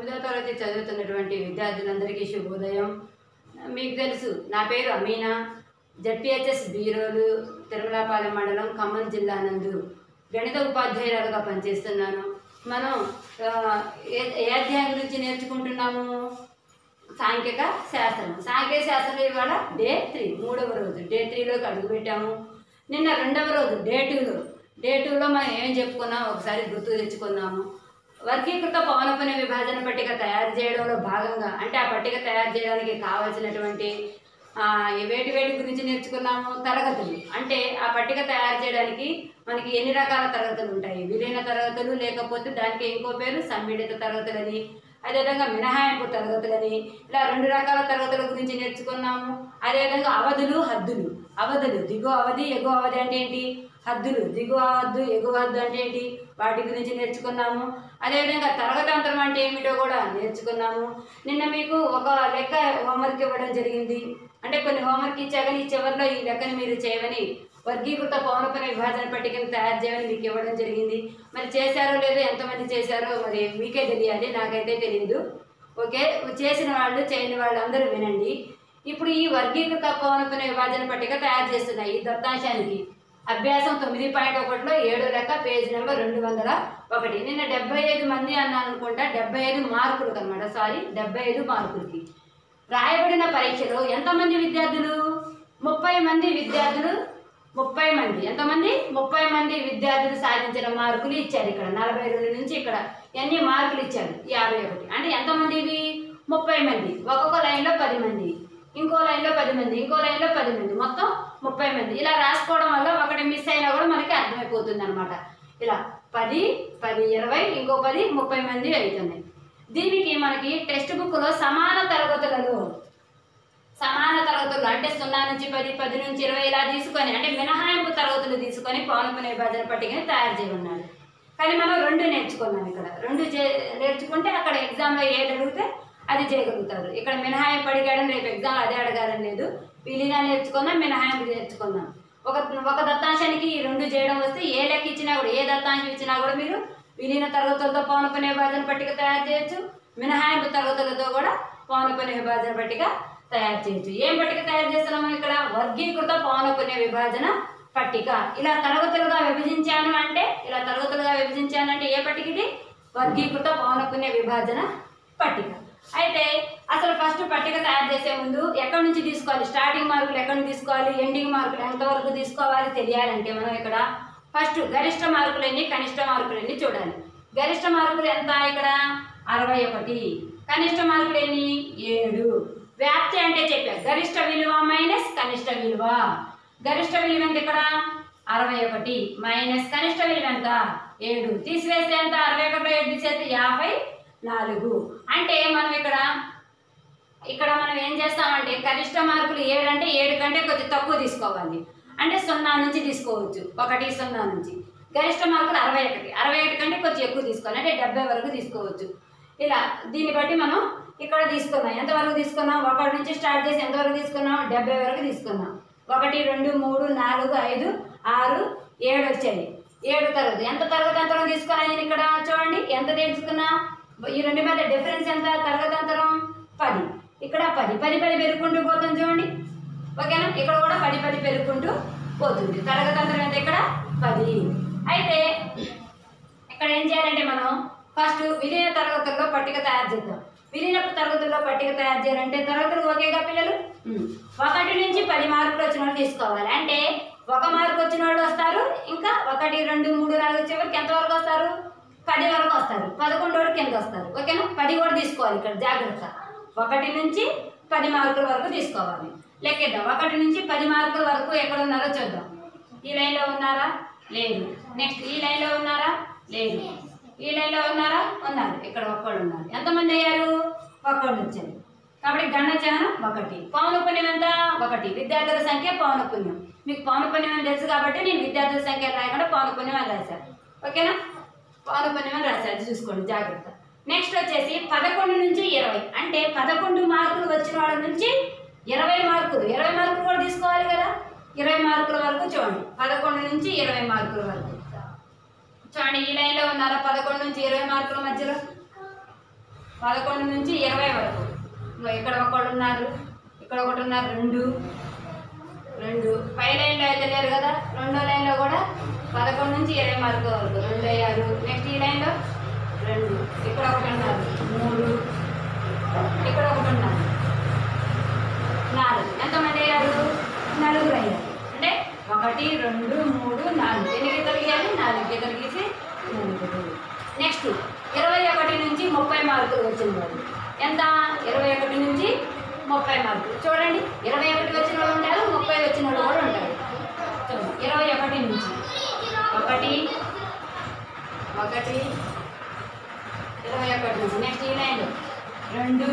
తొమ్మిదవ తరగతి చదువుతున్నటువంటి విద్యార్థులందరికీ శుభోదయం మీకు తెలుసు నా పేరు అమీనా జడ్పిహెచ్ఎస్ బీరోలు తిరుమలాపాలెం మండలం ఖమ్మం జిల్లా నందు గణిత ఉపాధ్యాయురాలుగా పనిచేస్తున్నాను మనం ఆ, ఏ ఏ అధ్యాయం గురించి నేర్చుకుంటున్నాము సాంఖ్యక శాస్త్రం సాంఖ్యక శాస్త్రం ఇవాళ డే త్రీ మూడవ రోజు డే త్రీలోకి అడుగుపెట్టాము నిన్న రెండవ రోజు డే టూలో డే టూలో మనం ఏం చెప్పుకున్నాం ఒకసారి గుర్తు తెచ్చుకున్నాము వర్గీకృత పవనపున విభాజన పట్టిక తయారు చేయడంలో భాగంగా అంటే ఆ పట్టిక తయారు చేయడానికి కావలసినటువంటి ఆ, ఈ వేటి వేటి గురించి నేర్చుకున్నాము తరగతులు అంటే ఆ పట్టిక తయారు చేయడానికి మనకి ఎన్ని రకాల తరగతులు ఉంటాయి విలీన తరగతులు లేకపోతే దానికి ఇంకో పేరు సమ్మిళిత తరగతులని అదేవిధంగా మినహాయింపు తరగతులని ఇలా రెండు రకాల తరగతుల గురించి నేర్చుకున్నాము అదేవిధంగా అవధులు హద్దులు అవధులు దిగువ అవధి ఎగువ అవధి అంటే ఏంటి హద్దులు దిగువ హద్దు ఎగువ హద్దు అంటే ఏంటి వాటి గురించి నేర్చుకున్నాము అదేవిధంగా తరగతాంతరం అంటే ఏమిటో కూడా నేర్చుకున్నాము నిన్న మీకు ఒక లెక్క హోంవర్క్ ఇవ్వడం జరిగింది అంటే కొన్ని హోంవర్క్ ఇచ్చా కానీ ఈ చివరిలో ఈ లెక్కని మీరు చేయమని వర్గీకృత పౌనపున విభాజన పట్టికను తయారు చేయమని మీకు ఇవ్వడం జరిగింది మరి చేశారో లేదో ఎంతమంది చేశారో మరి మీకే తెలియాలి నాకైతే తెలియదు ఓకే చేసిన వాళ్ళు చేయని వాళ్ళు అందరూ వినండి ఇప్పుడు ఈ వర్గీకృత పౌనపున విభాజన పట్టిక తయారు చేస్తున్నాయి ఈ దత్తాంశానికి అభ్యాసం తొమ్మిది పాయింట్ ఒకటిలో ఏడో లెక్క పేజ్ నెంబర్ రెండు వందల ఒకటి నిన్న డెబ్బై ఐదు మంది అన్నాను అనుకుంటా డెబ్బై ఐదు మార్కులకు అనమాట సారీ డెబ్బై ఐదు మార్కులకి రాయబడిన పరీక్షలో ఎంతమంది విద్యార్థులు ముప్పై మంది విద్యార్థులు ముప్పై మంది ఎంతమంది ముప్పై మంది విద్యార్థులు సాధించిన మార్కులు ఇచ్చారు ఇక్కడ నలభై రెండు నుంచి ఇక్కడ ఎన్ని మార్కులు ఇచ్చారు యాభై ఒకటి అంటే ఎంతమంది ఇవి ముప్పై మంది ఒక్కొక్క లైన్లో పది మంది ఇంకో లైన్లో పది మంది ఇంకో లైన్లో పది మంది మొత్తం ముప్పై మంది ఇలా రాసుకోవడం వల్ల ఒకటి మిస్ అయినా కూడా మనకి అర్థమైపోతుంది అనమాట ఇలా పది పది ఇరవై ఇంకో పది ముప్పై మంది అవుతున్నాయి దీనికి మనకి టెక్స్ట్ బుక్లో సమాన తరగతులలో సమాన తరగతులు అంటే సున్నా నుంచి పది పది నుంచి ఇరవై ఇలా తీసుకొని అంటే మినహాయింపు తరగతులు తీసుకొని పౌనపున విభజన పట్టికని తయారు చేయమన్నాడు కానీ మనం రెండు నేర్చుకున్నాం ఇక్కడ రెండు చే నేర్చుకుంటే అక్కడ ఎగ్జామ్లో ఏది అడిగితే అది చేయగలుగుతారు ఇక్కడ మినహాయింపు అడిగాడని రేపు ఎగ్జామ్ అదే అడగాలని లేదు విలీనా నేర్చుకుందాం మినహాయింపు నేర్చుకుందాం ఒక ఒక దత్తాంశానికి ఈ రెండు చేయడం వస్తే ఏ లెక్క ఇచ్చినా కూడా ఏ దత్తాంశం ఇచ్చినా కూడా మీరు విలీన తరగతులతో పౌనపున విభాజన పట్టిక తయారు చేయొచ్చు మినహాయింపు తరగతులతో కూడా పౌనపున విభాజన పట్టిక తయారు చేయొచ్చు ఏం పట్టిక తయారు చేస్తున్నాము ఇక్కడ వర్గీకృత పౌనపుణ్య విభాజన పట్టిక ఇలా తరగతులుగా విభజించాను అంటే ఇలా తరగతులుగా విభజించాను అంటే ఏ పట్టిక ఇది వర్గీకృత పౌనపుణ్య విభాజన పట్టిక అయితే అసలు ఫస్ట్ పట్టిక తయారు చేసే ముందు ఎక్కడి నుంచి తీసుకోవాలి స్టార్టింగ్ మార్కులు ఎక్కడి నుంచి తీసుకోవాలి ఎండింగ్ మార్కులు ఎంతవరకు తీసుకోవాలి తెలియాలంటే మనం ఇక్కడ ఫస్ట్ గరిష్ట మార్కులు ఎన్ని కనిష్ట మార్కులు ఎన్ని చూడాలి గరిష్ట మార్కులు ఎంత ఇక్కడ అరవై ఒకటి కనిష్ట మార్కులు ఎన్ని ఏడు వ్యాప్తి అంటే చెప్పా గరిష్ట విలువ మైనస్ కనిష్ట విలువ గరిష్ట విలువ ఎంత ఇక్కడ అరవై ఒకటి మైనస్ కనిష్ట విలువ ఎంత ఏడు తీసివేస్తే ఎంత అరవై ఒకటిలో ఏడు తీసేస్తే యాభై నాలుగు అంటే మనం ఇక్కడ ఇక్కడ మనం ఏం చేస్తామంటే కనిష్ట మార్కులు ఏడు అంటే ఏడు కంటే కొంచెం తక్కువ తీసుకోవాలి అంటే సున్నా నుంచి తీసుకోవచ్చు ఒకటి సున్నా నుంచి గరిష్ట మార్కులు అరవై ఒకటి అరవై ఒకటి కంటే కొంచెం ఎక్కువ తీసుకోవాలి అంటే డెబ్బై వరకు తీసుకోవచ్చు ఇలా దీన్ని బట్టి మనం ఇక్కడ తీసుకున్నాం ఎంతవరకు తీసుకున్నాం ఒకటి నుంచి స్టార్ట్ చేసి ఎంతవరకు తీసుకున్నాం డెబ్బై వరకు తీసుకున్నాం ఒకటి రెండు మూడు నాలుగు ఐదు ఆరు ఏడు వచ్చాయి ఏడు తరగతి ఎంత తరగతి అంతరం తీసుకోవాలి నేను ఇక్కడ చూడండి ఎంత తీసుకున్నా ఈ రెండు మధ్య డిఫరెన్స్ ఎంత తరగతి అంతరం పది ఇక్కడ పది పది పది పెరుగుకుంటూ పోతుంది చూడండి ఓకేనా ఇక్కడ కూడా పది పది పెరుగుకుంటూ పోతుంది తరగతి అంతరం ఎంత ఇక్కడ పది అయితే ఇక్కడ ఏం చేయాలంటే మనం ఫస్ట్ విలీన తరగతుల్లో పట్టిక తయారు చేద్దాం విలీన తరగతుల్లో పట్టిక తయారు చేయాలంటే తరగతులు ఒకేగా పిల్లలు ఉమ్. ఒకటి నుంచి పది మార్కులు వచ్చిన వాళ్ళు తీసుకోవాలి అంటే ఒక మార్కు వచ్చిన వాళ్ళు వస్తారు ఇంకా ఒకటి రెండు మూడు నాలుగు చివరికి ఎంతవరకు వస్తారు పది వరకు వస్తారు పదకొండు వరకు కింద వస్తారు ఓకేనా పది కూడా తీసుకోవాలి ఇక్కడ జాగ్రత్త ఒకటి నుంచి పది మార్కుల వరకు తీసుకోవాలి లెక్కేద్దాం ఒకటి నుంచి పది మార్కుల వరకు ఎక్కడ ఉన్నారో చూద్దాం ఈ లైన్లో ఉన్నారా లేదు నెక్స్ట్ ఈ లైన్లో ఉన్నారా లేదు ఈ లైన్లో ఉన్నారా ఉన్నారు ఇక్కడ ఒక్కళ్ళు ఉన్నారు ఎంతమంది అయ్యారు ఒక్కళ్ళు వచ్చారు కాబట్టి గణచనం ఒకటి పౌనపుణ్యం ఎంత ఒకటి విద్యార్థుల సంఖ్య పౌనపుణ్యం మీకు పౌనపుణ్యం అని తెలుసు కాబట్టి నేను విద్యార్థుల సంఖ్య రాయకుండా పౌనపుణ్యం అని రాశాను ఓకేనా పౌనపుణ్యం అని రాశారు అది చూసుకోండి జాగ్రత్త నెక్స్ట్ వచ్చేసి పదకొండు నుంచి ఇరవై అంటే పదకొండు మార్కులు వచ్చిన వాళ్ళ నుంచి ఇరవై మార్కులు ఇరవై మార్కులు కూడా తీసుకోవాలి కదా ఇరవై మార్కుల వరకు చూడండి పదకొండు నుంచి ఇరవై మార్కుల వరకు చూడండి ఈ లైన్లో ఉన్నారా పదకొండు నుంచి ఇరవై మార్కుల మధ్యలో పదకొండు నుంచి ఇరవై వరకు ఇంకో ఇక్కడ ఒకళ్ళు ఉన్నారు ఇక్కడ ఒకటి ఉన్నారు రెండు రెండు పై లైన్లో అయితే లేరు కదా రెండో లైన్లో కూడా పదకొండు నుంచి ఇరవై మార్కుల వరకు రెండు అయ్యారు నెక్స్ట్ ఈ లైన్లో రెండు ఇక్కడ ఒకటి ఉన్నారు మూడు ఇక్కడ ఒకటి ఉన్నారు నాలుగు ఎంతమంది అయ్యారు నలుగురు అయ్యారు అంటే ఒకటి రెండు మూడు నాలుగు ఎన్ని గీతలు గీయాలి నాలుగు గీతలు గీసి నలుగురు నెక్స్ట్ ఇరవై ఒకటి నుంచి ముప్పై మార్కులు వచ్చిన వాళ్ళు ఎంత ఇరవై ఒకటి నుంచి ముప్పై మార్కులు చూడండి ఇరవై ఒకటి వచ్చిన వాళ్ళు ఉంటారు ముప్పై వచ్చిన వాళ్ళు కూడా ఉంటారు చూడండి ఇరవై ఒకటి నుంచి ఒకటి ఒకటి ఇరవై ఒకటి నుంచి నెక్స్ట్ ఈ లైన్ రెండు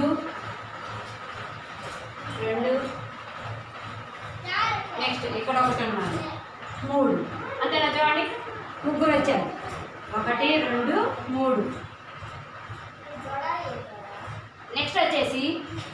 రెండు నెక్స్ట్ ఇక్కడ ఒకటి ఉన్నాను మూడు అంతేనా చూడండి ముగ్గురు వచ్చారు ఒకటి రెండు మూడు నెక్స్ట్ వచ్చేసి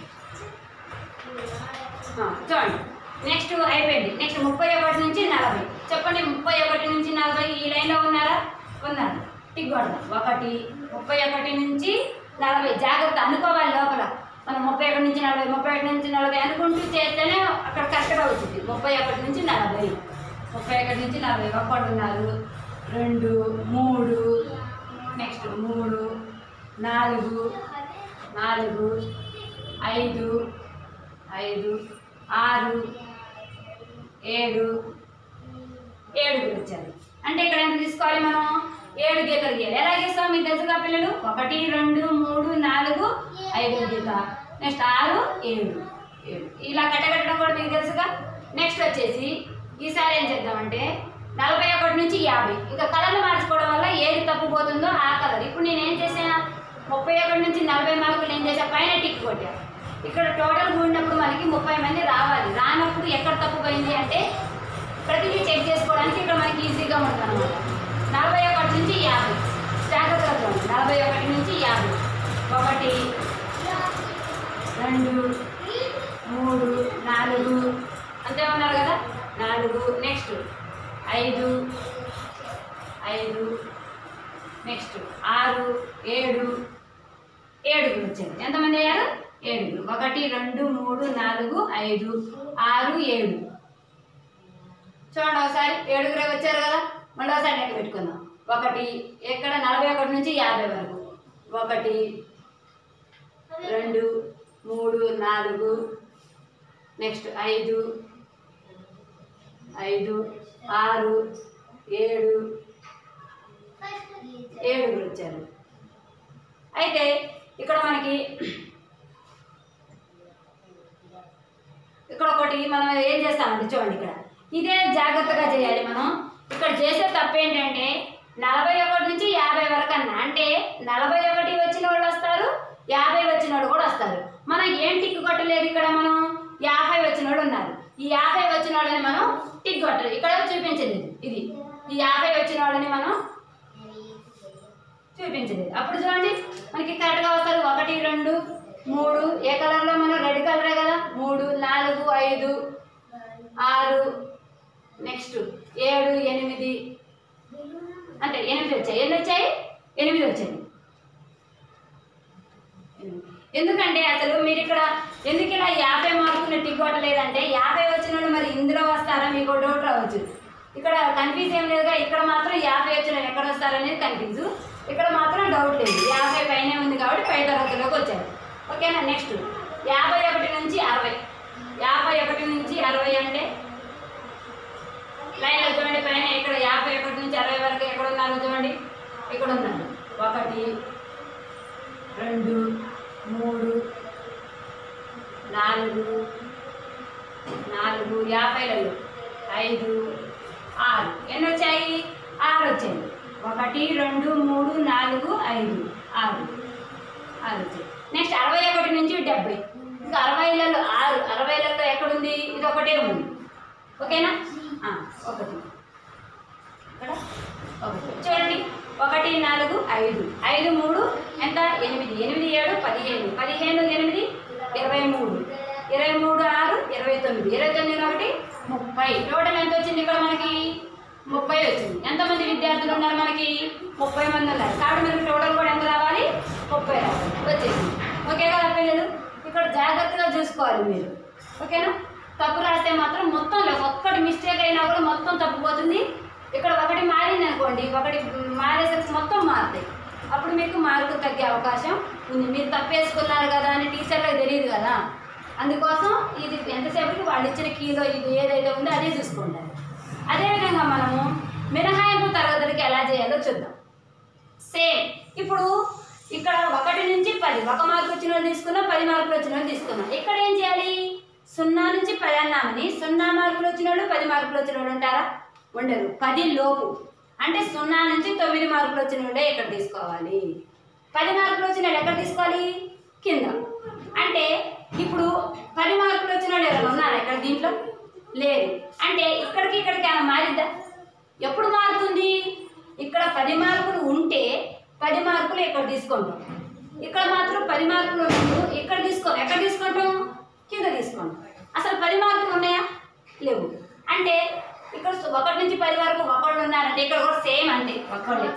ఆ, చూడండి నెక్స్ట్ అయిపోయింది నెక్స్ట్ ముప్పై ఒకటి నుంచి నలభై చెప్పండి ముప్పై ఒకటి నుంచి నలభై ఈ లైన్లో ఉన్నారా ఉన్నారు టిక్ కొడదాం ఒకటి ముప్పై ఒకటి నుంచి నలభై జాగ్రత్త అనుకోవాలి లోపల మనం ముప్పై ఒకటి నుంచి నలభై ముప్పై ఒకటి నుంచి నలభై అనుకుంటూ చేస్తేనే అక్కడ కరెక్ట్గా వచ్చింది ముప్పై ఒకటి నుంచి నలభై ముప్పై ఒకటి నుంచి నలభై ఒకటి ఉన్నారు రెండు మూడు నెక్స్ట్ మూడు నాలుగు నాలుగు ఐదు ఐదు ఆరు ఏడు ఏడుగురు వచ్చారు అంటే ఇక్కడ ఎంత తీసుకోవాలి మనం ఏడు గీతలు గీయాలి ఎలా గీస్తాం మీకు తెలుసుగా పిల్లలు ఒకటి రెండు మూడు నాలుగు ఐదు గీత నెక్స్ట్ ఆరు ఏడు ఏడు ఇలా కట్టగట్టడం కూడా మీకు తెలుసుగా నెక్స్ట్ వచ్చేసి ఈసారి ఏం చేద్దామంటే నలభై ఒకటి నుంచి యాభై ఇంకా కలర్లు మార్చుకోవడం వల్ల ఏది తప్పుపోతుందో ఆ కలర్ ఇప్పుడు నేను ఏం చేసాను ముప్పై ఒకటి నుంచి నలభై మార్కులు ఏం చేసా పైన టిక్ కొట్టా ఇక్కడ టోటల్ కూడినప్పుడు మనకి ముప్పై మంది రావాలి రానప్పుడు ఎక్కడ తప్పుపోయింది అంటే ప్రతిదీ చెక్ చేసుకోవడానికి ఇక్కడ మనకి ఈజీగా ఉంటుంది అనమాట నలభై ఒకటి నుంచి యాభై జాగ్రత్తగా చూడండి నలభై ఒకటి నుంచి యాభై ఒకటి రెండు మూడు నాలుగు అంతే ఉన్నారు కదా నాలుగు నెక్స్ట్ ఐదు ఐదు నెక్స్ట్ ఆరు ఏడు ఏడుగురు వచ్చారు ఎంతమంది అయ్యారు ఏడుగురు ఒకటి రెండు మూడు నాలుగు ఐదు ఆరు ఏడు చూడండి ఒకసారి ఏడుగురే వచ్చారు కదా మళ్ళీ ఒకసారి లెక్క పెట్టుకుందాం ఒకటి ఎక్కడ నలభై ఒకటి నుంచి యాభై వరకు ఒకటి రెండు మూడు నాలుగు నెక్స్ట్ ఐదు ఐదు ఆరు ఏడు ఏడుగురు వచ్చారు అయితే ఇక్కడ మనకి ఇక్కడ ఒకటి మనం ఏం చేస్తామంటే చూడండి ఇక్కడ ఇదే జాగ్రత్తగా చేయాలి మనం ఇక్కడ చేసే తప్పు ఏంటంటే నలభై ఒకటి నుంచి యాభై వరకు అన్న అంటే నలభై ఒకటి వచ్చిన వాళ్ళు వస్తారు యాభై వచ్చిన వాళ్ళు కూడా వస్తారు మనం ఏం టిక్ కొట్టలేదు ఇక్కడ మనం యాభై వచ్చిన వాళ్ళు ఉన్నారు ఈ యాభై వచ్చిన వాళ్ళని మనం టిక్ కొట్టలేదు ఇక్కడ చూపించలేదు ఇది ఈ యాభై వచ్చిన వాళ్ళని మనం చూపించలేదు అప్పుడు చూడండి మనకి కరెక్ట్గా వస్తారు ఒకటి రెండు మూడు ఏ కలర్లో మనం రెడ్ కలరే కదా మూడు నాలుగు ఐదు ఆరు నెక్స్ట్ ఏడు ఎనిమిది అంటే ఎనిమిది వచ్చాయి ఎన్ని వచ్చాయి ఎనిమిది వచ్చాయి ఎందుకంటే అసలు మీరు ఇక్కడ ఎందుకు ఇలా యాభై మార్కులు టిక్ కొట్టలేదంటే యాభై వచ్చిన వాళ్ళు మరి ఇందులో వస్తారా మీకు ఒక డౌట్ రావచ్చు ఇక్కడ కన్ఫ్యూజ్ ఏం లేదుగా ఇక్కడ మాత్రం యాభై వచ్చిన వాళ్ళు ఎక్కడ వస్తారనేది కన్ఫ్యూజ్ ఇక్కడ మాత్రం డౌట్ లేదు యాభై పైనే ఉంది కాబట్టి పై తరగతిలోకి వచ్చారు ఓకేనా నెక్స్ట్ యాభై ఒకటి నుంచి అరవై యాభై ఒకటి నుంచి అరవై అంటే లైన్లో చూడండి పైన ఇక్కడ యాభై ఒకటి నుంచి అరవై వరకు ఎక్కడ ఉన్నారు చూడండి ఇక్కడ ఉన్నారు ఒకటి రెండు మూడు నాలుగు నాలుగు యాభైలలో ఐదు ఆరు ఎన్ని వచ్చాయి ఆరు వచ్చాయి ఒకటి రెండు మూడు నాలుగు ఐదు ఆరు ఆరు వచ్చాయి నెక్స్ట్ అరవై ఒకటి నుంచి డెబ్బై ఇంకా అరవైలలో ఆరు అరవైలలో ఎక్కడుంది ఇది ఒకటే ఉంది ఓకేనా ఆ, ఒకటి ఇక్కడ ఒకటి చూడండి ఒకటి నాలుగు ఐదు ఐదు మూడు ఎంత ఎనిమిది ఎనిమిది ఏడు పదిహేను పదిహేను ఎనిమిది ఇరవై మూడు ఇరవై మూడు ఆరు ఇరవై తొమ్మిది ఇరవై తొమ్మిది ఒకటి ముప్పై టోటల్ ఎంత వచ్చింది ఇక్కడ మనకి ముప్పై వచ్చింది ఎంతమంది విద్యార్థులు ఉన్నారు మనకి ముప్పై మంది ఉన్నారు కాబట్టి మనకి టోటల్ కూడా ఎంత రావాలి ముప్పై రావాలి వచ్చేసింది పిల్లలు ఇక్కడ జాగ్రత్తగా చూసుకోవాలి మీరు ఓకేనా తప్పు రాస్తే మాత్రం మొత్తం లేదు ఒక్కటి మిస్టేక్ అయినా కూడా మొత్తం తప్పిపోతుంది ఇక్కడ ఒకటి మారింది అనుకోండి ఒకటి మారేసరికి మొత్తం మారుతాయి అప్పుడు మీకు మార్కులు తగ్గే అవకాశం ఉంది మీరు తప్పేసుకున్నారు కదా అని టీచర్లకు తెలియదు కదా అందుకోసం ఇది ఎంతసేపటికి వాళ్ళు ఇచ్చిన కీలో ఇది ఏదైతే ఉందో అదే చూసుకుంటారు అదేవిధంగా మనము మినహాయింపు తరగతులకి ఎలా చేయాలో చూద్దాం సేమ్ ఇప్పుడు ఇక్కడ ఒకటి నుంచి పది ఒక మార్కు వచ్చిన వాళ్ళు తీసుకున్నాం పది మార్కులు వచ్చిన వాళ్ళు తీసుకున్నాం ఇక్కడ ఏం చేయాలి సున్నా నుంచి పది అన్నామని సున్నా మార్కులు వచ్చిన వాళ్ళు పది మార్కులు వచ్చిన వాళ్ళు ఉంటారా ఉండరు పది లోపు అంటే సున్నా నుంచి తొమ్మిది మార్కులు వచ్చిన వాళ్ళే ఇక్కడ తీసుకోవాలి పది మార్కులు వచ్చిన వాళ్ళు ఎక్కడ తీసుకోవాలి కింద అంటే ఇప్పుడు పది మార్కులు వచ్చిన వాళ్ళు ఎవరైనా ఉన్నారా ఇక్కడ దీంట్లో లేదు అంటే ఇక్కడికి ఇక్కడికి ఏమైనా మారిద్దా ఎప్పుడు మారుతుంది ఇక్కడ పది మార్కులు ఉంటే పది మార్కులు ఇక్కడ తీసుకుంటాం ఇక్కడ మాత్రం పది మార్కులు ఉన్నప్పుడు ఇక్కడ తీసుకో ఎక్కడ తీసుకుంటాం కింద తీసుకుంటాం అసలు పది మార్కులు ఉన్నాయా లేవు అంటే ఇక్కడ ఒకటి నుంచి పది వరకు ఒకళ్ళు ఉన్నారంటే ఇక్కడ కూడా సేమ్ అంతే ఒకళ్ళే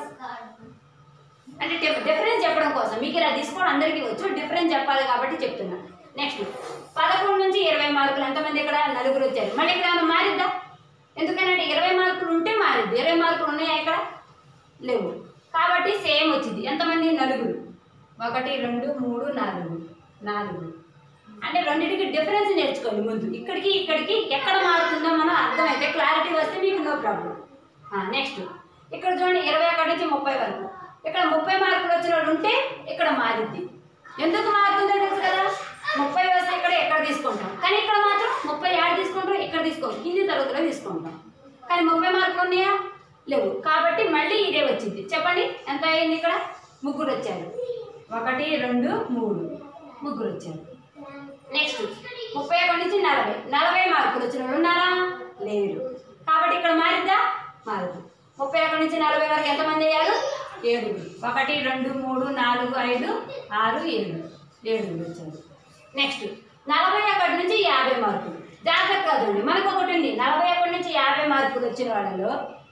అంటే డిఫ్- డిఫరెన్స్ చెప్పడం కోసం మీకు ఇలా తీసుకోవడం అందరికీ వచ్చు డిఫరెన్స్ చెప్పాలి కాబట్టి చెప్తున్నా నెక్స్ట్ పదకొండు నుంచి ఇరవై మార్కులు ఎంతమంది ఇక్కడ నలుగురు వచ్చారు మళ్ళీ ఇక్కడ ఏమైనా మారిద్దా ఎందుకంటే ఇరవై మార్కులు ఉంటే మారిద్ది ఇరవై మార్కులు ఉన్నాయా ఇక్కడ లేవు కాబట్టి సేమ్ వచ్చింది ఎంతమంది నలుగురు ఒకటి రెండు మూడు నాలుగు నాలుగు అంటే రెండింటికి డిఫరెన్స్ నేర్చుకోండి ముందు ఇక్కడికి ఇక్కడికి ఎక్కడ మారుతుందో మనం అర్థమైతే క్లారిటీ వస్తే మీకు నో ప్రాబ్లం నెక్స్ట్ ఇక్కడ చూడండి ఇరవై ఒకటి నుంచి ముప్పై వరకు ఇక్కడ ముప్పై మార్కులు వచ్చిన వాళ్ళు ఉంటే ఇక్కడ మారిద్ది ఎందుకు మారుతుందో తెలుసు కదా ముప్పై వస్తే ఇక్కడ ఎక్కడ తీసుకుంటాం కానీ ఇక్కడ మాత్రం ముప్పై ఏడు తీసుకుంటాం ఇక్కడ తీసుకోం కింది తరగతిలో తీసుకుంటాం కానీ ముప్పై మార్కులు ఉన్నాయా లేవు కాబట్టి మళ్ళీ ఇదే వచ్చింది చెప్పండి ఎంత అయింది ఇక్కడ ముగ్గురు వచ్చారు ఒకటి రెండు మూడు ముగ్గురు వచ్చారు నెక్స్ట్ ముప్పై ఒకటి నుంచి నలభై నలభై మార్కులు వచ్చిన వాళ్ళు ఉన్నారా లేరు కాబట్టి ఇక్కడ మారిద్దా మారదు ముప్పై ఒకటి నుంచి నలభై వరకు ఎంతమంది అయ్యారు ఏడుగురు ఒకటి రెండు మూడు నాలుగు ఐదు ఆరు ఏడు ఏడుగురు వచ్చారు నెక్స్ట్ నలభై ఒకటి నుంచి యాభై మార్కులు జాగ్రత్తగా చూడండి మనకు ఒకటి ఉంది నలభై ఒకటి నుంచి యాభై మార్కులు వచ్చిన వాళ్ళలో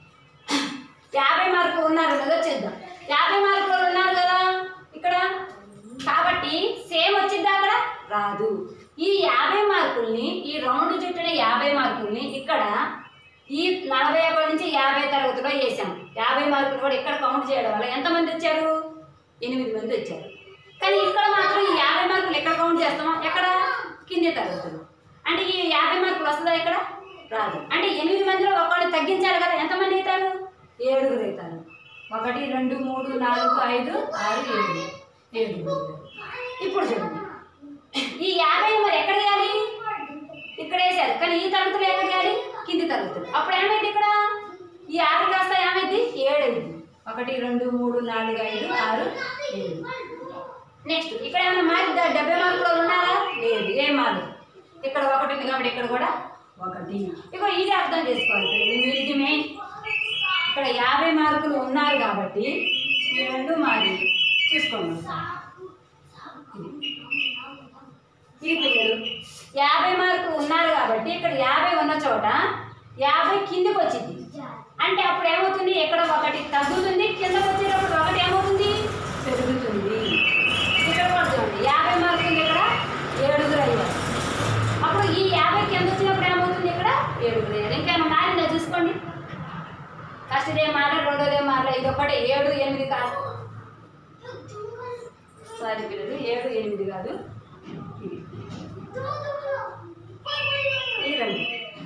యాభై మార్కులు ఉన్నారు కదా చేద్దాం యాభై మార్కులు ఉన్నారు కదా ఇక్కడ కాబట్టి సేమ్ వచ్చిందా అక్కడ రాదు ఈ యాభై మార్కుల్ని ఈ రౌండ్ చుట్టిన యాభై మార్కుల్ని ఇక్కడ ఈ నలభై ఒకటి నుంచి యాభై తరగతిలో వేసాం యాభై మార్కులు కూడా ఇక్కడ కౌంట్ చేయడం వల్ల ఎంతమంది వచ్చారు ఎనిమిది మంది వచ్చారు కానీ ఇక్కడ మాత్రం ఈ యాభై మార్కులు ఎక్కడ కౌంట్ చేస్తామా ఎక్కడ కింది తరగతులు అంటే ఈ యాభై మార్కులు వస్తుందా ఇక్కడ రాదు అంటే ఎనిమిది మందిలో ఒకళ్ళు తగ్గించాలి కదా ఎంతమంది అవుతారు ఏడుగురు అవుతారు ఒకటి రెండు మూడు నాలుగు ఐదు ఆరు ఏడు ఏడుగురు అవుతారు. ఇప్పుడు చూడండి ఈ యాభై మరి ఎక్కడ వేయాలి ఇక్కడ వేసారు కానీ ఈ తరగతులు ఎక్కడ వేయాలి కింది తరగతులు అప్పుడు ఏమైంది ఇక్కడ ఈ ఆరు కాస్త ఏమైంది ఏడు అయింది ఒకటి రెండు మూడు నాలుగు ఐదు ఆరు ఏడు నెక్స్ట్ ఇక్కడ ఏమైనా మారిద్దా డెబ్బై మార్కులు ఉన్నారా లేదు ఏం మారదు ఇక్కడ ఒకటి ఉంది కాబట్టి ఇక్కడ కూడా ఒకటి ఇక ఇది అర్థం చేసుకోవాలి పిల్లలు. మీరు ఇది మెయిన్ ఇక్కడ యాభై మార్కులు ఉన్నారు కాబట్టి ఈ రెండు మారి చూసుకోండి ఒకసారి. ఇది పిల్లలు యాభై మార్కులు ఉన్నారు కాబట్టి ఇక్కడ యాభై ఉన్న చోట యాభై కిందకి వచ్చింది అంటే అప్పుడు ఏమవుతుంది ఎక్కడ ఒకటి తగ్గుతుంది కిందకి వచ్చేటప్పుడు ఒకటి ఏమవుతుంది పెరుగుతుంది ఇక్కడ కూడా చూడండి యాభై మార్కులు ఉంది ఇక్కడ ఏడుగురు అయ్యారు అప్పుడు ఈ యాభై కింద వచ్చినప్పుడు ఏమవుతుంది ఇక్కడ ఏడుగురు అయ్యారు ఇంకేమైనా మారిందా చూసుకోండి ఫస్ట్ డే మారలే రెండోదే మారలే ఇది ఒకటి ఏడు ఎనిమిది కాదు సారీ పిల్లలు ఏడు ఎనిమిది కాదు ఇది ఈ రెండు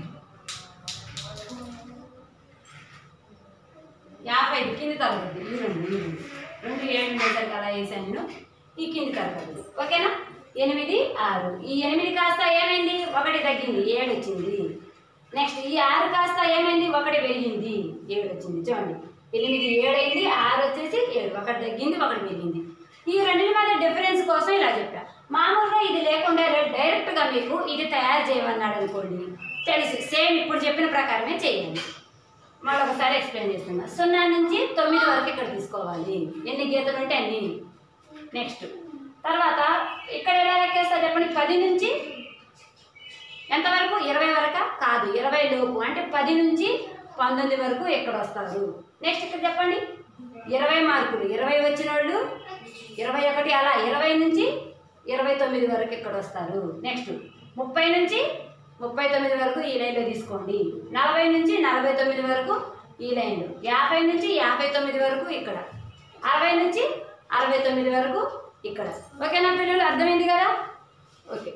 యాభై ఐదు కింది తరగతి ఈ రెండు ఈ రెండు రెండు ఏడు ఉండేసరికి అలా వేసాను నేను ఈ కింది తరగతి ఓకేనా ఎనిమిది ఆరు ఈ ఎనిమిది కాస్త ఏమైంది ఒకటి తగ్గింది ఏడు వచ్చింది నెక్స్ట్ ఈ ఆరు కాస్త ఏమైంది ఒకటి పెరిగింది ఏడు వచ్చింది చూడండి ఎనిమిది ఏడు అయింది ఆరు వచ్చేసి ఏడు ఒకటి తగ్గింది ఒకటి పెరిగింది ఈ రెండింటి మధ్య డిఫరెన్స్ కోసం ఇలా చెప్పా మామూలుగా ఇది లేకుండా డైరెక్ట్గా మీకు ఇది తయారు చేయమన్నాడు అనుకోండి తెలుసు సేమ్ ఇప్పుడు చెప్పిన ప్రకారమే చేయండి మళ్ళీ ఒకసారి ఎక్స్ప్లెయిన్ చేస్తున్నా సున్నా నుంచి తొమ్మిది వరకు ఇక్కడ తీసుకోవాలి ఎన్ని గీతలు ఉంటే అన్ని నెక్స్ట్ తర్వాత ఇక్కడ ఎలా లెక్కేస్తా చెప్పండి పది నుంచి ఎంతవరకు ఇరవై వరకు కాదు ఇరవై లోపు అంటే పది నుంచి పంతొమ్మిది వరకు ఇక్కడ వస్తారు నెక్స్ట్ ఇక్కడ చెప్పండి ఇరవై మార్కులు ఇరవై వచ్చిన వాళ్ళు ఇరవై ఒకటి అలా ఇరవై నుంచి ఇరవై తొమ్మిది వరకు ఇక్కడ వస్తారు నెక్స్ట్ ముప్పై నుంచి ముప్పై తొమ్మిది వరకు ఈ లైన్లో తీసుకోండి నలభై నుంచి నలభై తొమ్మిది వరకు ఈ లైన్లో యాభై నుంచి యాభై తొమ్మిది వరకు ఇక్కడ అరవై నుంచి అరవై తొమ్మిది వరకు ఇక్కడ ఓకేనా పిల్లలు అర్థమైంది కదా ఓకే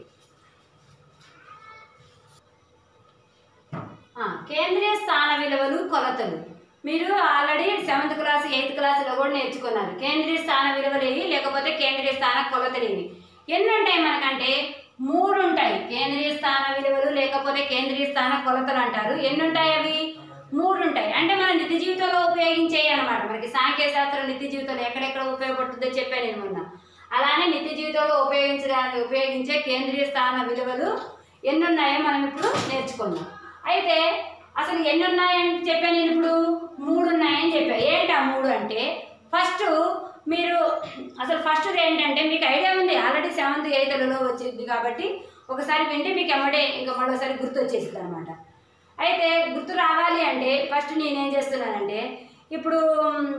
ఆ, కేంద్రీయ స్థాన విలువలు కొలతలు మీరు ఆల్రెడీ సెవెంత్ క్లాస్ ఎయిత్ క్లాస్లో కూడా నేర్చుకున్నారు కేంద్రీయ స్థాన విలువలు ఏవి లేకపోతే కేంద్రీయ స్థాన కొలతలు ఏవి ఎన్ని ఉంటాయి మనకంటే మూడు ఉంటాయి కేంద్రీయ స్థాన విలువలు లేకపోతే కేంద్రీయ స్థాన కొలతలు అంటారు ఎన్ని ఉంటాయి అవి మూడు ఉంటాయి అంటే మన నిత్య జీవితంలో ఉపయోగించేవి అనమాట మనకి సాంఖ్య శాస్త్రం నిత్య జీవితంలో ఎక్కడెక్కడ ఉపయోగపడుతుందో చెప్పాను నేను మొన్న అలానే నిత్య జీవితంలో ఉపయోగించడానికి ఉపయోగించే కేంద్రీయ స్థాన విలువలు ఎన్ని ఉన్నాయో మనం ఇప్పుడు నేర్చుకుందాం అయితే అసలు ఎన్ని ఉన్నాయని చెప్పాను నేను ఇప్పుడు మూడు ఉన్నాయని చెప్పాను ఏంటి ఆ మూడు అంటే ఫస్ట్ మీరు అసలు ఫస్ట్ ఏంటంటే మీకు ఐడియా ఉంది ఆల్రెడీ సెవెంత్ ఎయిత్లలో వచ్చింది కాబట్టి ఒకసారి వింటే మీకు ఎమ్మడే ఇంకా మరోసారి గుర్తు వచ్చేసింది అనమాట అయితే గుర్తు రావాలి అంటే ఫస్ట్ నేనేం చేస్తున్నానంటే ఇప్పుడు మ్,